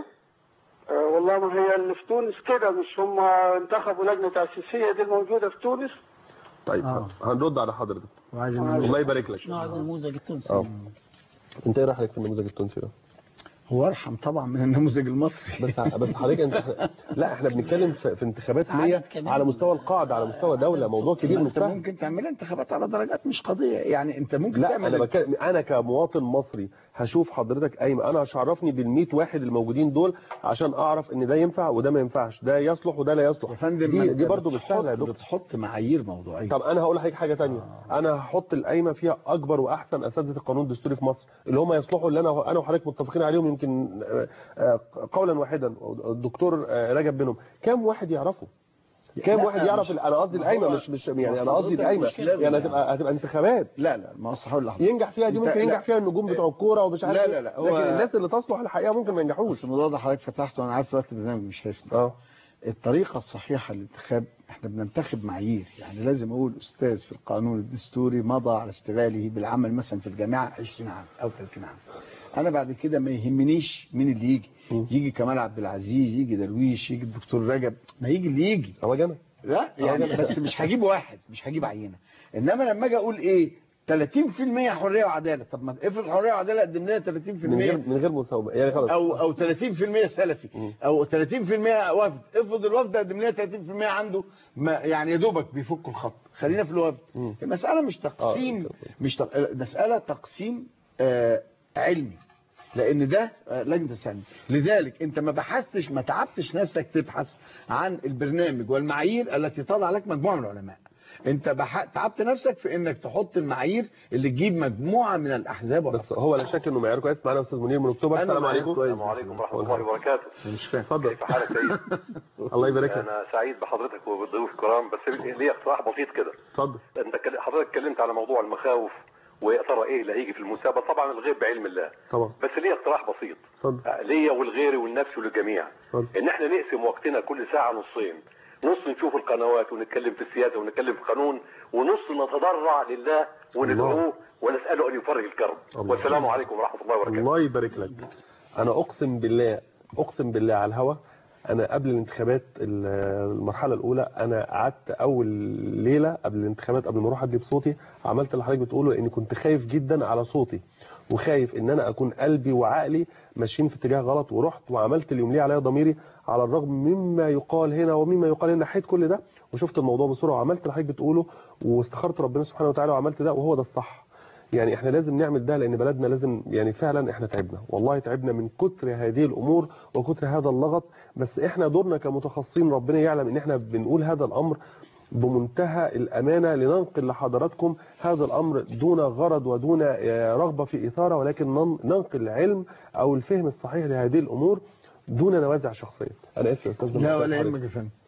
آه، والله ما هي اللي في تونس كده مش هم انتخبوا لجنة تأسيسية دي الموجودة في تونس طيب آه. هنرد على حضرتك وعايز الله يبارك لك نوع النموذج التونسي اه انت ايه رايك في النموذج التونسي ده هو ارحم طبعا من النموذج المصري بس بس حضرتك انت لا احنا بنتكلم في, في انتخابات عدد 100 كمان. على مستوى القاعده على مستوى دوله موضوع كبير مش انت سهل ممكن تعملها انتخابات على درجات مش قضية يعني انت ممكن لا تعمل انا بتكلم انا كمواطن مصري هشوف حضرتك قايمه انا هشعرفني بال100 واحد الموجودين دول عشان اعرف ان ده ينفع وده ما ينفعش ده يصلح وده لا يصلح يا فندم ما دي, انت دي برضه مش بتحط- سهله يا دكتور بتحط معايير موضوعية طب انا هقول لحضرتك حاجه تانية انا هحط القايمه فيها اكبر واحسن اساتذه القانون الدستوري في مصر اللي هم يصلحوا اللي انا انا وحضرتك متفقين عليهم يمكن آه، آه، قولا واحدا الدكتور آه، رجب بينهم كام واحد يعرفه كام لا، واحد يعرف مش- انا قصدي ما القايمه هو- مش مش يعني انا ما قصدي حضرتك القايمه مش لازم يعني يعني. هتبقى هتبقى انتخابات لا لا ما أصل هقول لحضرتك ينجح فيها دي انت- ممكن لا. ينجح فيها النجوم بتوع الكوره ومش عارف لا، إيه. لا، لا، هو- لكن الناس اللي تصلح الحقيقه ممكن ما ينجحوش بس الموضوع ده حضرتك فتحته وانا عارف وقت البرنامج مش هيسمع اه الطريقة الصحيحة للانتخاب احنا بننتخب معايير يعني لازم اقول استاذ في القانون الدستوري مضى على اشتغاله بالعمل مثلا في الجامعة 20 عام او 30 عام انا بعد كده ما يهمنيش مين اللي يجي يجي كمال عبد العزيز يجي درويش يجي الدكتور رجب ما يجي اللي يجي هو جنى لا يعني بس مش هجيب واحد مش هجيب عينة انما لما اجي اقول ايه 30% حرية وعدالة طب ما افرض حرية وعدالة قدم لنا 30% من غير من غير مساومه يعني خلاص او او 30% سلفي او 30% وفد افرض الوفد قدم لنا 30% عنده ما يعني يا دوبك بيفك الخط خلينا في الوفد المساله مش تقسيم مش تق... مساله تقسيم آه علمي لان ده آه لجنه السنة لذلك انت ما بحثتش ما تعبتش نفسك تبحث عن البرنامج والمعايير التي تضع لك مجموعه من العلماء انت بح... تعبت نفسك في انك تحط المعايير اللي تجيب مجموعه من الاحزاب بس هو لا شك انه معيار كويس معانا استاذ منير من اكتوبر أنا السلام معيار عليكم كويس. السلام عليكم ورحمة الله وبركاته مش فاهم اتفضل كيف حالك سيد؟ الله يبارك لك أنا سعيد بحضرتك وبالضيوف الكرام بس لي اقتراح بسيط كده اتفضل أنت كل- حضرتك اتكلمت على موضوع المخاوف ويا ترى ايه اللي هيجي في المسابقه طبعا الغيب بعلم الله طبعا بس ليا اقتراح بسيط اتفضل آه، ليا ولغيري ولنفسي وللجميع اتفضل ان احنا نقسم وقتنا كل ساعه نصين نص نشوف القنوات ونتكلم في السياسه ونتكلم في القانون ونص نتضرع لله وندعوه ونساله ان يفرج الكرب الله. والسلام عليكم ورحمه الله وبركاته الله يبارك لك انا اقسم بالله اقسم بالله على الهوا انا قبل الانتخابات ال- المرحله الاولى انا قعدت اول ليله قبل الانتخابات قبل ما اروح ادي بصوتي عملت اللي حضرتك بتقوله لاني كنت خايف جدا على صوتي وخايف ان انا اكون قلبي وعقلي ماشيين في اتجاه غلط ورحت وعملت اللي يمليه عليا ضميري على الرغم مما يقال هنا ومما يقال هنا نحيت كل ده وشفت الموضوع بسرعه وعملت اللي حضرتك بتقوله واستخرت ربنا سبحانه وتعالى وعملت ده وهو ده الصح يعني احنا لازم نعمل ده لان بلدنا لازم يعني فعلا احنا تعبنا والله تعبنا من كتر هذه الامور وكتر هذا اللغط بس احنا دورنا كمتخصصين ربنا يعلم ان احنا بنقول هذا الامر بمنتهى الامانه لننقل لحضراتكم هذا الامر دون غرض ودون آه، رغبه في اثاره ولكن نن- ننقل العلم او الفهم الصحيح لهذه الامور دون نوازع شخصيه انا اسف يا استاذ لا ولا يهمك يا فندم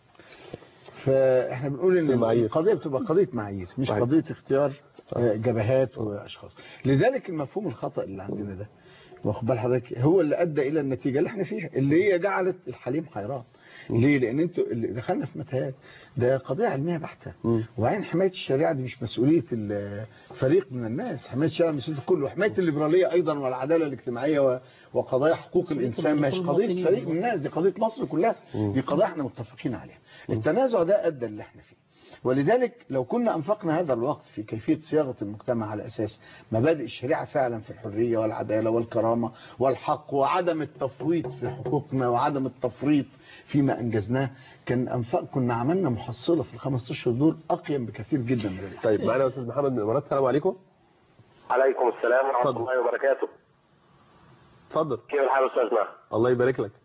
فاحنا بنقول ان المعايير. القضيه بتبقى قضيه معايير مش صحيح. قضيه اختيار آه، جبهات واشخاص لذلك المفهوم الخطا اللي عندنا ده واخد بال حضرتك هو اللي ادى الى النتيجه اللي احنا فيها اللي هي جعلت الحليم حيران ليه لان انتوا اللي دخلنا في متاهات ده قضيه علميه بحته مم. وبعدين حمايه الشريعه دي مش مسؤوليه ال- فريق من الناس حمايه الشريعه مسؤوليه الكل وحمايه الليبراليه ايضا والعداله الاجتماعيه و- وقضايا حقوق مسؤولية الانسان مش كل قضيه المواطنين فريق من الناس دي قضيه مصر كلها مم. دي قضايا احنا متفقين عليها التنازع ده ادى اللي احنا فيه ولذلك لو كنا انفقنا هذا الوقت في كيفيه صياغه المجتمع على اساس مبادئ الشريعه فعلا في الحريه والعداله والكرامه والحق وعدم التفويت في حقوقنا وعدم التفريط فيما انجزناه كان انفق كنا عملنا محصله في الخمس اشهر دول اقيم بكثير جدا من ذلك طيب معانا يا استاذ محمد من الامارات السلام عليكم عليكم السلام ورحمه اتفضل. الله وبركاته اتفضل كيف الحال استاذنا الله يبارك لك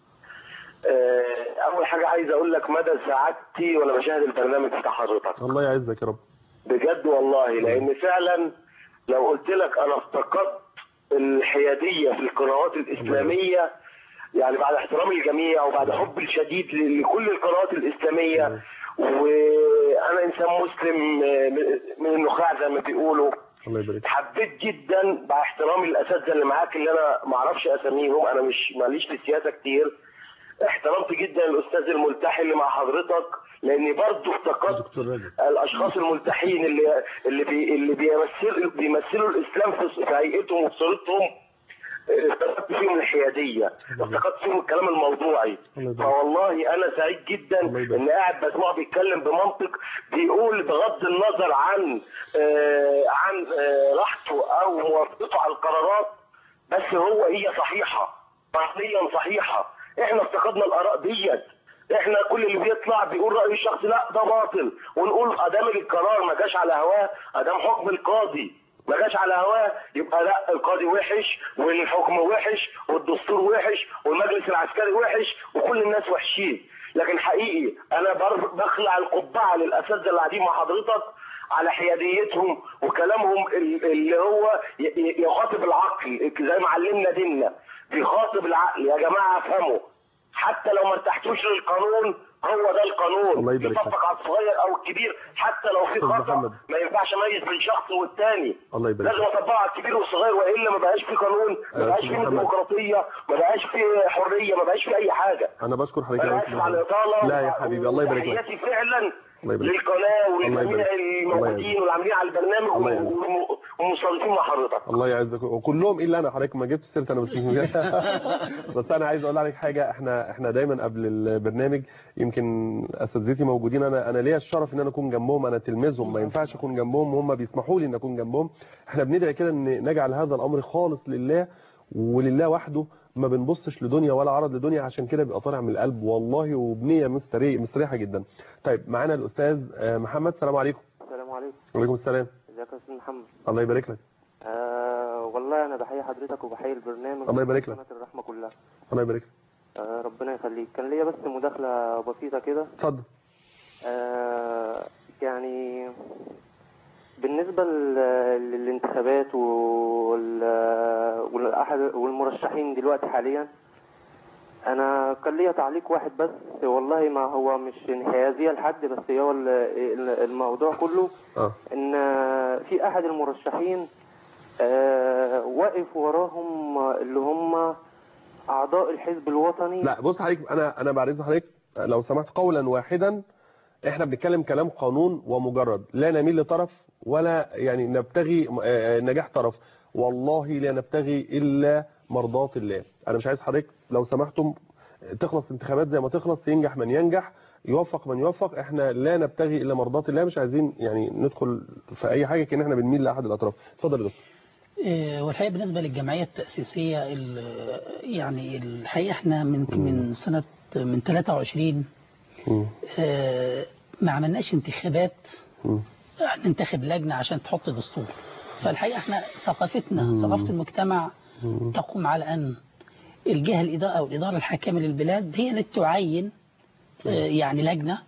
آه، اول حاجه عايز اقول لك مدى سعادتي وانا بشاهد البرنامج بتاع حضرتك الله يعزك يا رب بجد والله لان فعلا لو قلت لك انا افتقدت الحياديه في القنوات الاسلاميه يعني بعد احترامي للجميع وبعد حب الشديد ل- لكل القنوات الاسلاميه وانا انسان مسلم آه، من النخاع زي ما بيقولوا الله يبارك حبيت جدا مع احترامي للاساتذه اللي معاك اللي انا ما اعرفش اساميهم انا مش ماليش في السياسه كتير احترمت جدا الاستاذ الملتحي اللي مع حضرتك لاني برضه افتقدت دكتور رجب الاشخاص الملتحين اللي اللي بي اللي بيمثلوا بيمثلوا الاسلام في في هيئتهم وفي صورتهم افتقدت فيهم الحياديه افتقدت فيهم الكلام الموضوعي الله يبارك. فوالله انا سعيد جدا الله يبارك. ان قاعد بسمعه بيتكلم بمنطق بيقول بغض النظر عن آه عن آه راحته او موافقته على القرارات بس هو هي صحيحه عقليا صحيحه احنا افتقدنا الاراء ديت احنا كل اللي بيطلع بيقول رايه الشخصي لا ده باطل ونقول ادام القرار ما جاش على هواه ادام حكم القاضي ما جاش على هواه يبقى لا القاضي وحش والحكم وحش والدستور وحش والمجلس العسكري وحش وكل الناس وحشين لكن حقيقي انا بر- بخلع القبعه للاساتذه اللي قاعدين مع حضرتك على حياديتهم وكلامهم ال- اللي هو ي- ي- يخاطب العقل زي ما علمنا ديننا بيخاطب العقل يا جماعه افهموا حتى لو ما ارتحتوش للقانون هو ده القانون الله يبارك لك. يطبق على الصغير او الكبير حتى لو في أستاذ خطا محمد. ما ينفعش اميز بين شخص والتاني الله يبارك لازم لك. اطبقه على الكبير والصغير والا ما بقاش في قانون ما أستاذ بقاش في محمد. ديمقراطيه ما بقاش في حريه ما بقاش في اي حاجه انا بشكر حضرتك يا انا استاذ اسف على محمد الاطاله لا يا حبيبي الله يبارك لك تحياتي فعلا الله يبارك لك. للقناه الله ولجميع يبارك. الله الموجودين يبارك. والعاملين على البرنامج الله يبارك. والم- والمستضيفين مع حضرتك الله يعزك وكلهم الا انا حضرتك ما جبتش سيره انا بس بس انا عايز اقول لك حاجه احنا احنا دايما قبل البرنامج يمكن اساتذتي موجودين انا انا ليا الشرف ان انا اكون جنبهم انا تلميذهم ما ينفعش اكون جنبهم وهم بيسمحوا لي ان اكون جنبهم احنا بندعي كده ان نجعل هذا الامر خالص لله ولله وحده ما بنبصش لدنيا ولا عرض لدنيا عشان كده بيبقى طالع من القلب والله وبنيه مستريح مستريحه جدا طيب معانا الاستاذ آه، محمد السلام عليكم السلام عليكم وعليكم السلام ازيك يا استاذ محمد الله يبارك لك آه والله انا بحيي حضرتك وبحيي البرنامج الله يبارك لك. قناه الرحمه كلها الله يبارك لك آه ربنا يخليك كان ليا بس مداخله بسيطه كده اتفضل آه يعني بالنسبه لل- للانتخابات وال والأحد والمرشحين دلوقتي حاليا انا كان ليا تعليق واحد بس والله ما هو مش انحيازيه لحد بس هو ال- ال- الموضوع كله اه ان في احد المرشحين آه، واقف وراهم اللي هم اعضاء الحزب الوطني لا بص حضرتك انا انا بعد اذن حضرتك لو سمحت قولا واحدا احنا بنتكلم كلام قانون ومجرد لا نميل لطرف ولا يعني نبتغي آه، نجاح طرف والله لا نبتغي الا مرضات الله انا مش عايز حضرتك لو سمحتم تخلص انتخابات زي ما تخلص ينجح من ينجح يوفق من يوفق احنا لا نبتغي الا مرضات الله مش عايزين يعني ندخل في اي حاجه كان احنا بنميل لاحد الاطراف اتفضل يا دكتور آه، والحقيقه بالنسبه للجمعيه التاسيسيه ال- يعني الحقيقه احنا من من سنه من 23 مم. آه، ما عملناش انتخابات مم. ننتخب لجنه عشان تحط دستور فالحقيقه احنا ثقافتنا ثقافه المجتمع تقوم على ان الجهه الاداره او الاداره الحاكمه للبلاد هي اللي تعين آه، يعني لجنه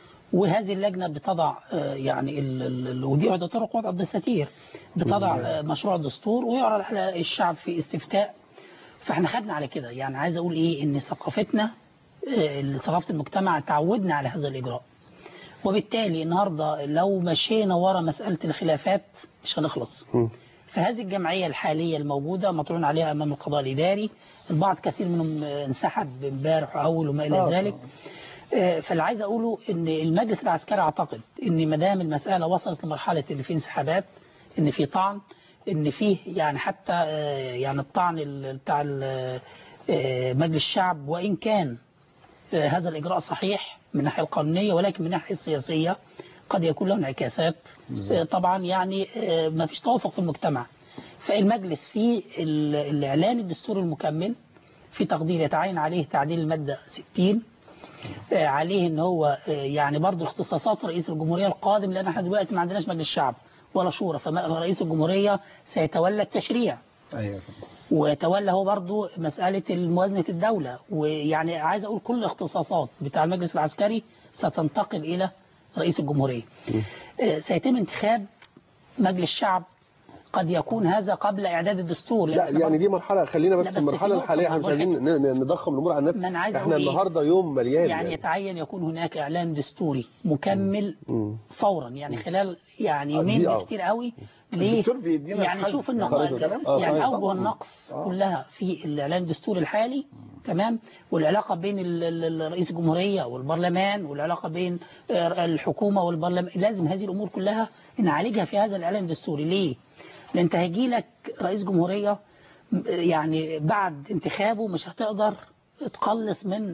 وهذه اللجنه بتضع آه، يعني ال- ال- ال- ودي عده طرق وضع الدساتير بتضع آه، مشروع دستور ويعرض على الشعب في استفتاء فاحنا خدنا على كده يعني عايز اقول ايه ان ثقافتنا آه، ثقافه المجتمع تعودنا على هذا الاجراء وبالتالي النهارده لو مشينا ورا مساله الخلافات مش هنخلص مم. فهذه الجمعية الحالية الموجودة مطلوع عليها أمام القضاء الإداري البعض كثير منهم آه، انسحب امبارح وأول وما إلى آه. ذلك آه، فاللي عايز أقوله إن المجلس العسكري أعتقد إن ما دام المسألة وصلت لمرحلة اللي فيه انسحابات إن في طعن إن فيه يعني حتى آه، يعني الطعن ال- بتاع ال- آه، مجلس الشعب وإن كان آه، هذا الإجراء صحيح من الناحية القانونية ولكن من الناحية السياسية قد يكون له انعكاسات آه، طبعا يعني آه، ما فيش توافق في المجتمع فالمجلس في ال- الإعلان الدستوري المكمل في تقدير يتعين عليه تعديل المادة 60 آه، عليه ان هو آه، يعني برضه اختصاصات رئيس الجمهورية القادم لان احنا دلوقتي ما عندناش مجلس شعب ولا شورى فرئيس الجمهورية سيتولى التشريع ايوه ويتولى هو برضو مسألة موازنة الدولة ويعني عايز أقول كل الاختصاصات بتاع المجلس العسكري ستنتقل إلى رئيس الجمهورية آه، سيتم انتخاب مجلس شعب قد يكون هذا قبل إعداد الدستور لا لأن إحنا يعني دي مرحله خلينا بس لا، في بس في المرحله نقطة الحاليه احنا مش برضو عايزين ن- ن- نضخم الامور على ما أنا الناس عايز احنا أقول إيه؟ النهارده يوم مليان يعني يتعين يكون هناك إعلان دستوري مكمل مم. فورا يعني خلال يعني آه، يومين دي آه. بالكتير قوي ليه؟ الدكتور بيدينا يعني الحل. شوف يعني النقاط خلاص الكلام. آه، يعني صحيح. اوجه النقص آه. كلها في الاعلان الدستوري الحالي تمام والعلاقه بين ال- ال- ال- رئيس الجمهوريه والبرلمان والعلاقه بين آه، الحكومه والبرلمان لازم هذه الامور كلها نعالجها في هذا الاعلان الدستوري ليه؟ لان انت هيجي لك رئيس جمهوريه م- يعني بعد انتخابه مش هتقدر تقلص من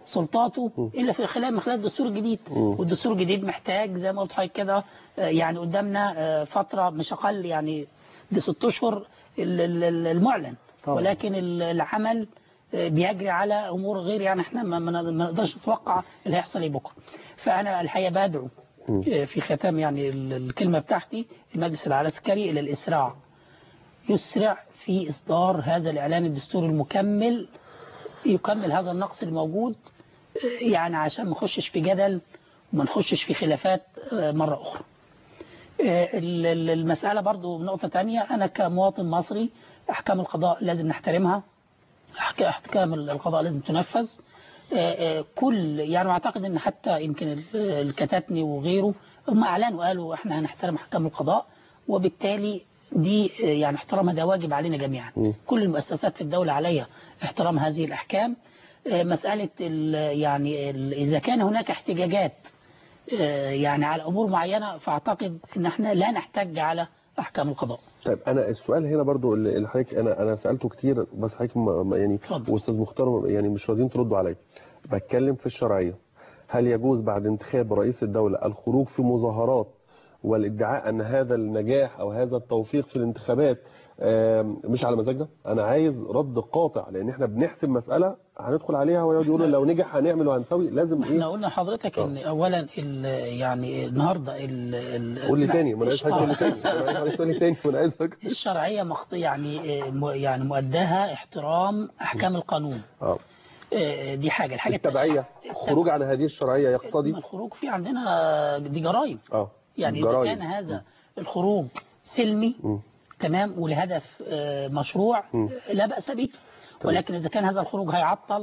سلطاته الا في خلال من خلال الدستور الجديد والدستور الجديد محتاج زي ما قلت حضرتك كده آه، يعني قدامنا آه، فتره مش اقل يعني دي ست اشهر ال- ال- ال- المعلن طبعا. ولكن ال- العمل آه، بيجري على امور غير يعني احنا ما- ما ما نقدرش نتوقع اللي هيحصل ايه بكره فانا الحقيقه بدعو آه، في ختام يعني ال- الكلمه بتاعتي المجلس العسكري الى الاسراع يسرع في اصدار هذا الاعلان الدستوري المكمل يكمل هذا النقص الموجود آه، يعني عشان ما نخشش في جدل وما نخشش في خلافات آه، مرة أخرى آه، ال- ال- المسألة برضو نقطة تانية أنا كمواطن مصري أحكام القضاء لازم نحترمها أحك- أحكام القضاء لازم تنفذ آه، آه، كل يعني أعتقد أن حتى يمكن ال- الكتاتني وغيره هم أعلنوا قالوا إحنا هنحترم أحكام القضاء وبالتالي دي آه، يعني احترامها ده واجب علينا جميعا كل المؤسسات في الدولة عليها احترام هذه الأحكام آه، مسألة ال- يعني ال- إذا كان هناك احتجاجات آه، يعني على أمور معينة فأعتقد أن احنا لا نحتج على أحكام القضاء طيب انا السؤال هنا برضو اللي اللي حضرتك انا انا سالته كتير بس حضرتك ما- ما- يعني اتفضل. واستاذ مختار يعني مش راضيين تردوا عليا بتكلم في الشرعيه هل يجوز بعد انتخاب رئيس الدوله الخروج في مظاهرات والادعاء ان هذا النجاح او هذا التوفيق في الانتخابات آم، مش على مزاجنا انا عايز رد قاطع لان احنا بنحسب مساله هندخل عليها ويقعد يقولوا لو نجح هنعمل وهنسوي لازم احنا ايه قلنا لحضرتك ان اولا ال- يعني النهارده ال- ال- قول لي تاني ما انا عايز حضرتك تقول لي آه. تاني انا عايز حضرتك تقول لي تاني وانا عايزك الشرعيه مخط يعني آه، م- يعني مؤداها احترام احكام القانون اه آه، دي حاجه الحاجه التبعيه خروج عن هذه الشرعيه يقتضي الخروج في عندنا دي جرائم اه يعني اذا جرائم. كان هذا الخروج سلمي مم. تمام ولهدف آه، مشروع مم. لا بأس به ولكن إذا كان هذا الخروج هيعطل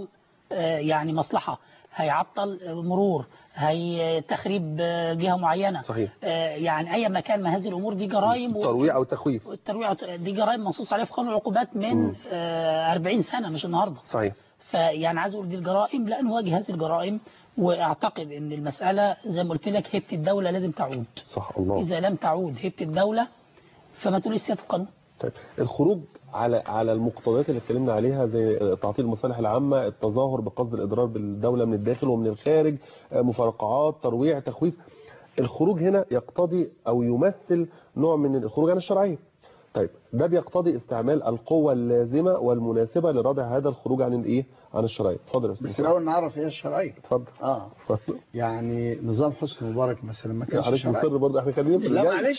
آه، يعني مصلحة هيعطل آه، مرور هي تخريب آه، جهة معينة صحيح. آه، يعني أي مكان ما هذه الأمور دي جرائم و- ترويع او تخويف الترويع دي جرائم منصوص عليها في قانون العقوبات من آه، 40 سنة مش النهاردة صحيح فيعني عايز اقول دي الجرائم لا نواجه هذه الجرائم واعتقد ان المسألة زي ما قلت لك هيبة الدولة لازم تعود صح الله اذا لم تعود هيبة الدولة فما تقوليش سيادة القانون طيب الخروج على على المقتضيات اللي اتكلمنا عليها زي تعطيل المصالح العامه التظاهر بقصد الاضرار بالدوله من الداخل ومن الخارج آه، مفارقات ترويع تخويف الخروج هنا يقتضي او يمثل نوع من الخروج عن الشرعيه طيب ده بيقتضي استعمال القوه اللازمه والمناسبه لردع هذا الخروج عن الايه عن الشرعيه اتفضل يا استاذ بس الاول نعرف ايه الشرعيه اتفضل اه اتفضل يعني نظام حسني مبارك مثلا ما كانش حضرتك شرعي مصر برضه احنا خلينا في لا الرجال. معلش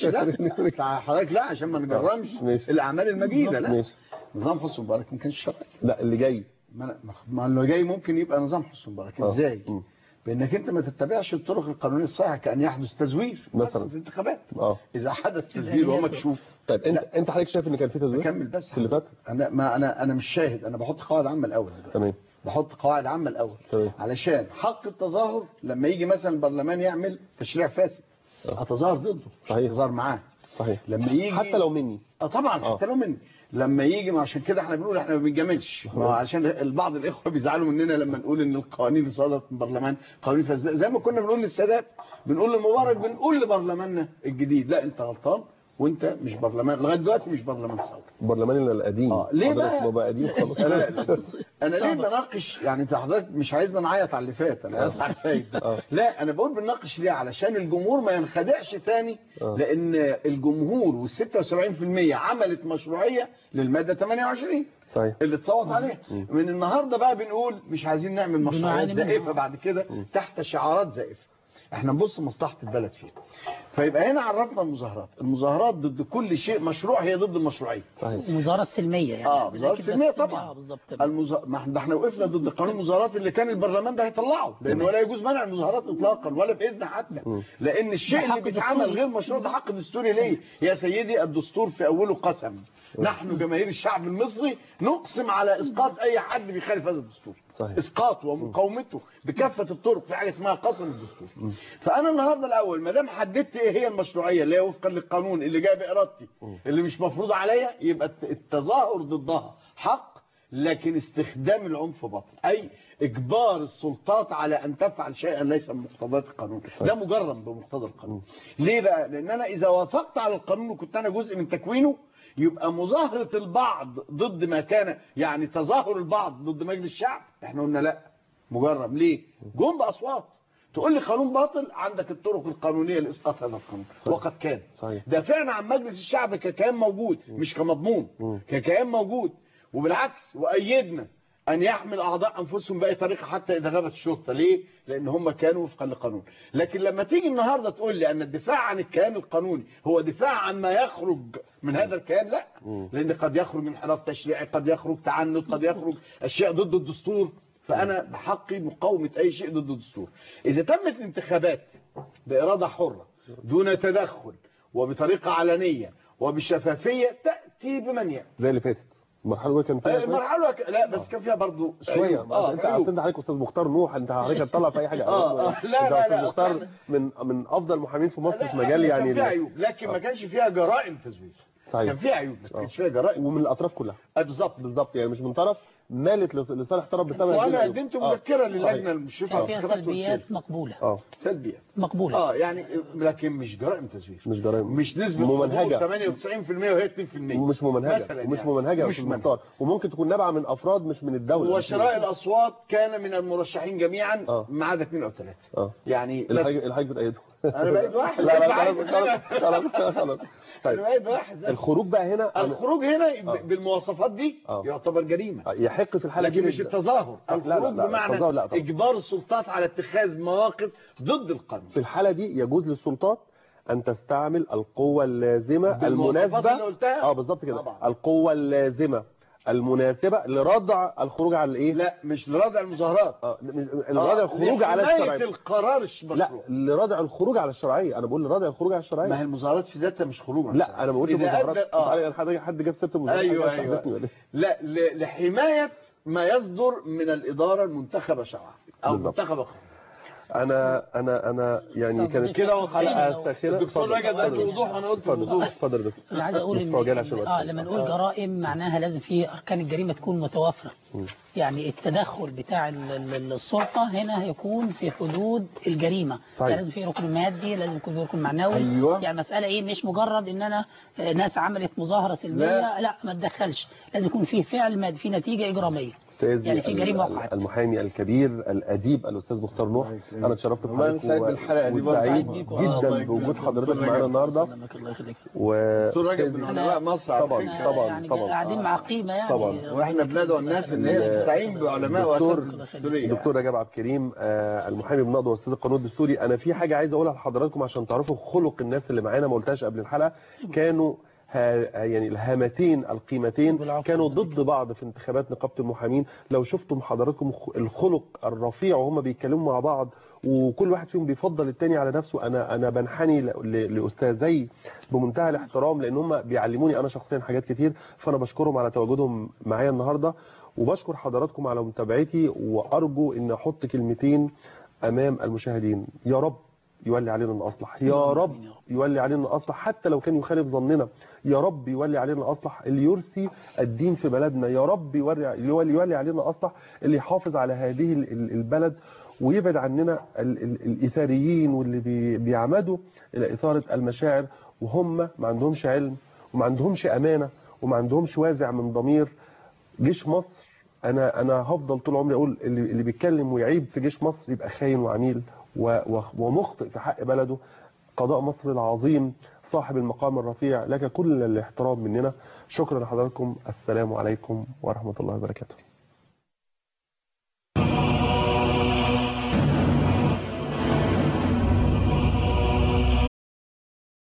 لا حضرتك لا عشان ما نجرمش ماشي. الاعمال المجيده لا ماشي. نظام حسني مبارك ما كانش شرعي لا اللي جاي ما أنا- ما اللي جاي ممكن يبقى نظام حسني مبارك آه. ازاي مم. بانك انت ما تتبعش الطرق القانونيه الصحيحه كان يحدث تزوير مثلا. في الانتخابات اه اذا حدث تزوير وهو مكشوف طيب انت انت حضرتك شايف ان كان في تزوير كمل بس في اللي فات انا ما انا انا مش شاهد انا بحط قواعد عامه الاول تمام بحط قواعد عامه الاول تمام. علشان حق التظاهر لما يجي مثلا البرلمان يعمل تشريع فاسد اتظاهر ضده مش صحيح. اتظاهر معاه صحيح لما يجي حتى لو مني اه طبعا آه. حتى لو مني لما يجي ما عشان كده احنا بنقول احنا ما بنجاملش ما هو عشان البعض الاخوه بيزعلوا مننا لما نقول ان القوانين اللي صدرت من البرلمان قوانين فاسده زي ما كنا بنقول للسادات بنقول لمبارك بنقول لبرلماننا الجديد لا انت غلطان وانت مش برلمان لغايه دلوقتي مش برلمان ثوري البرلمان القديم اه ليه حضرتك بقى؟ ما بقى قديم خالص انا انا ليه بناقش يعني انت حضرتك مش عايزنا نعيط على اللي فات انا عايز على الفايت آه. لا انا بقول بنناقش ليه علشان الجمهور ما ينخدعش تاني آه. لان الجمهور وال 76% عملت مشروعيه للماده 28 صحيح اللي اتصوت عليها من النهارده بقى بنقول مش عايزين نعمل مشروعات بنعاني منها. زائفه بعد كده تحت شعارات زائفه احنا نبص مصلحه البلد فين فيبقى هنا عرفنا المظاهرات المظاهرات ضد كل شيء مشروع هي ضد المشروعيه صحيح مظاهرات سلمية يعني اه مظاهرات لكن بس سلميه اه طبعا بالظبط المز... ما احنا ده احنا وقفنا ضد قانون المظاهرات اللي كان البرلمان ده هيطلعه لانه ولا يجوز منع المظاهرات اطلاقا ولا باذن حتى لان الشيء ده اللي حق بيتعمل دستوري. غير مشروع ده حق دستوري ليه يا سيدي الدستور في اوله قسم نحن جماهير الشعب المصري نقسم على اسقاط اي حد بيخالف هذا الدستور صحيح. اسقاطه ومقاومته بكافه الطرق في حاجه اسمها قسم الدستور فانا النهارده الاول ما دام حددت ايه هي المشروعيه اللي هي وفقا للقانون اللي جاي بارادتي اللي مش مفروض عليا يبقى الت- التظاهر ضدها حق لكن استخدام العنف باطل اي اجبار السلطات على ان تفعل شيئا ليس من مقتضيات القانون ده مجرم بمقتضى القانون ليه بقى لان انا اذا وافقت على القانون وكنت انا جزء من تكوينه يبقى مظاهرة البعض ضد ما كان يعني تظاهر البعض ضد مجلس الشعب احنا قلنا لا مجرم ليه جم بأصوات تقول لي قانون باطل عندك الطرق القانونية لإسقاط هذا القانون صحيح. وقد كان صحيح. دافعنا عن مجلس الشعب ككيان موجود مش كمضمون ككيان موجود وبالعكس وأيدنا أن يحمل أعضاء أنفسهم بأي طريقة حتى إذا غابت الشرطة ليه؟ لأن هم كانوا وفقا للقانون لكن لما تيجي النهاردة تقول لي أن الدفاع عن الكيان القانوني هو دفاع عن ما يخرج من هذا الكيان لا لأن قد يخرج من انحراف تشريعي قد يخرج تعنت قد يخرج أشياء ضد الدستور فأنا بحقي مقاومة أي شيء ضد الدستور إذا تمت الانتخابات بإرادة حرة دون تدخل وبطريقة علنية وبشفافية تأتي بمن يأتي زي اللي فاتت المرحله الاولى كان فيها كويس. المرحلة ك- لا بس كان فيها برضو شويه عيوب. اه انت عيوب. انت عليك استاذ مختار نوح انت عليك هتطلع في اي حاجه آه، آه. لا، انت لا، استاذ لا، مختار أصلاً. من من افضل المحامين في مصر لا، في مجال لا، يعني كان فيها ال- عيوب لكن ما كانش فيها جرائم تزوير صحيح. كان فيها عيوب بس ما آه. كانش فيها جرائم ومن الاطراف كلها آه، بالظبط بالظبط يعني مش من طرف مالت لص- لصالح طرف بسبب هذه وانا العيوب. قدمت آه، مذكره صحيح. للجنه المشرفه كان على فيها الانتخابات سلبيات والكيل. مقبولة اه سلبيات مقبولة اه يعني لكن مش جرائم تزوير مش جرائم مش نسبه ممنهجه 98% وهي 2% ومش ممنهجه مثلاً ومش يعني. ممنهجه يا مش استاذ منهجة. مختار وممكن تكون نابعه من افراد مش من الدوله وشراء الاصوات كان من المرشحين جميعا آه. ما عدا اثنين او ثلاثه اه يعني بس الحاج الحاج بتأيده انا بقيت واحد لا لا أنا خلاص خلاص خلاص خلاص انا طيب بقيت واحد الخروج بقى هنا أنا- الخروج هنا آه. بالمواصفات دي آه. يعتبر جريمه يحق في الحاله لكن دي مش الد- التظاهر لا، لا، الخروج لا، بمعنى التظاهر لا طبعا. اجبار السلطات على اتخاذ مواقف ضد القانون في الحالة دي يجوز للسلطات أن تستعمل القوة اللازمة بالمواصفات المناسبة اللي قلتها؟ اه بالظبط كده طبعا. القوة اللازمة المناسبة لردع الخروج على الايه؟ لا مش لردع المظاهرات اه م- لردع الخروج على لحماية الشرعية القرار المشروع لا لردع الخروج على الشرعية أنا بقول لردع الخروج على ما هي الشرعية المظاهرات في ذاتها مش خروج عن لا أنا ما بقولش إذا مظاهرات أدى- آه. تعالى حد حد جاب ست مظاهرات ايوه حاجة ايوه صاحبتني ولا إيه؟ لا ل- لحمايه ما يصدر من الاداره المنتخبه شرعا او بالضبط. المنتخبه قانونا. انا انا انا يعني كانت كده وضحت. حلقه ساخره الدكتور اتفضل، رجب قال اتفضل. وضوح وانا قلت اتفضل وضوح. اتفضل يا دكتور انا عايز اقول بس هو جالي ان عشان الوقت. اه لما نقول جرائم معناها لازم في اركان الجريمه تكون متوافره يعني التدخل بتاع ال- ال- السلطه هنا هيكون في حدود الجريمه صحيح. يعني لازم في ركن مادي لازم يكون في ركن معنوي أيوة. يعني مساله ايه مش مجرد ان انا آه، ناس عملت مظاهره سلميه لا. لا, ما تدخلش لازم يكون في فعل مادي في نتيجه اجراميه استاذي يعني في جريمه ال- وقعت المحامي الكبير الاديب الاستاذ مختار نوح انا اتشرفت والله أنا سعيد بحضرتك بالحلقة دي برضه. وسعيد سعيد بيكم. آه، الله جدا يكرمك. بوجود حضرتك دكتور معانا رجب. النهارده و دكتور رجب من علماء مصر على طبعا فكرة. طبعا يعني طبعا قاعدين مع قيمه يعني طبعا واحنا بندعو الناس ان هي تستعين بعلماء دكتور واساتذه الدستوريه دكتور رجب عبد الكريم آه، المحامي بنقض واستاذ القانون الدستوري انا في حاجه عايز اقولها لحضراتكم عشان تعرفوا خلق الناس اللي معانا ما قلتهاش قبل الحلقه كانوا ها يعني الهامتين القيمتين كانوا ضد بعض في انتخابات نقابه المحامين لو شفتم حضراتكم خ- الخلق الرفيع وهم بيتكلموا مع بعض وكل واحد فيهم بيفضل التاني على نفسه انا انا بنحني ل- ل- لاستاذي بمنتهى الاحترام لان هم بيعلموني انا شخصيا حاجات كتير فانا بشكرهم على تواجدهم معايا النهارده وبشكر حضراتكم على متابعتي وارجو ان احط كلمتين امام المشاهدين يا رب يولي علينا الاصلح يا رب يولي علينا الاصلح حتى لو كان يخالف ظننا يا رب يولي علينا الاصلح اللي يرسي الدين في بلدنا يا رب يولي يولي يولي علينا الاصلح اللي يحافظ على هذه ال- ال- البلد ويبعد عننا ال- ال- الاثاريين واللي بي- بيعمدوا الى اثاره المشاعر وهم ما عندهمش علم وما عندهمش امانه وما عندهمش وازع من ضمير جيش مصر انا انا هفضل طول عمري اقول اللي, اللي بيتكلم ويعيب في جيش مصر يبقى خاين وعميل و- و- ومخطئ في حق بلده قضاء مصر العظيم صاحب المقام الرفيع لك كل الاحترام مننا شكرا لحضراتكم السلام عليكم ورحمه الله وبركاته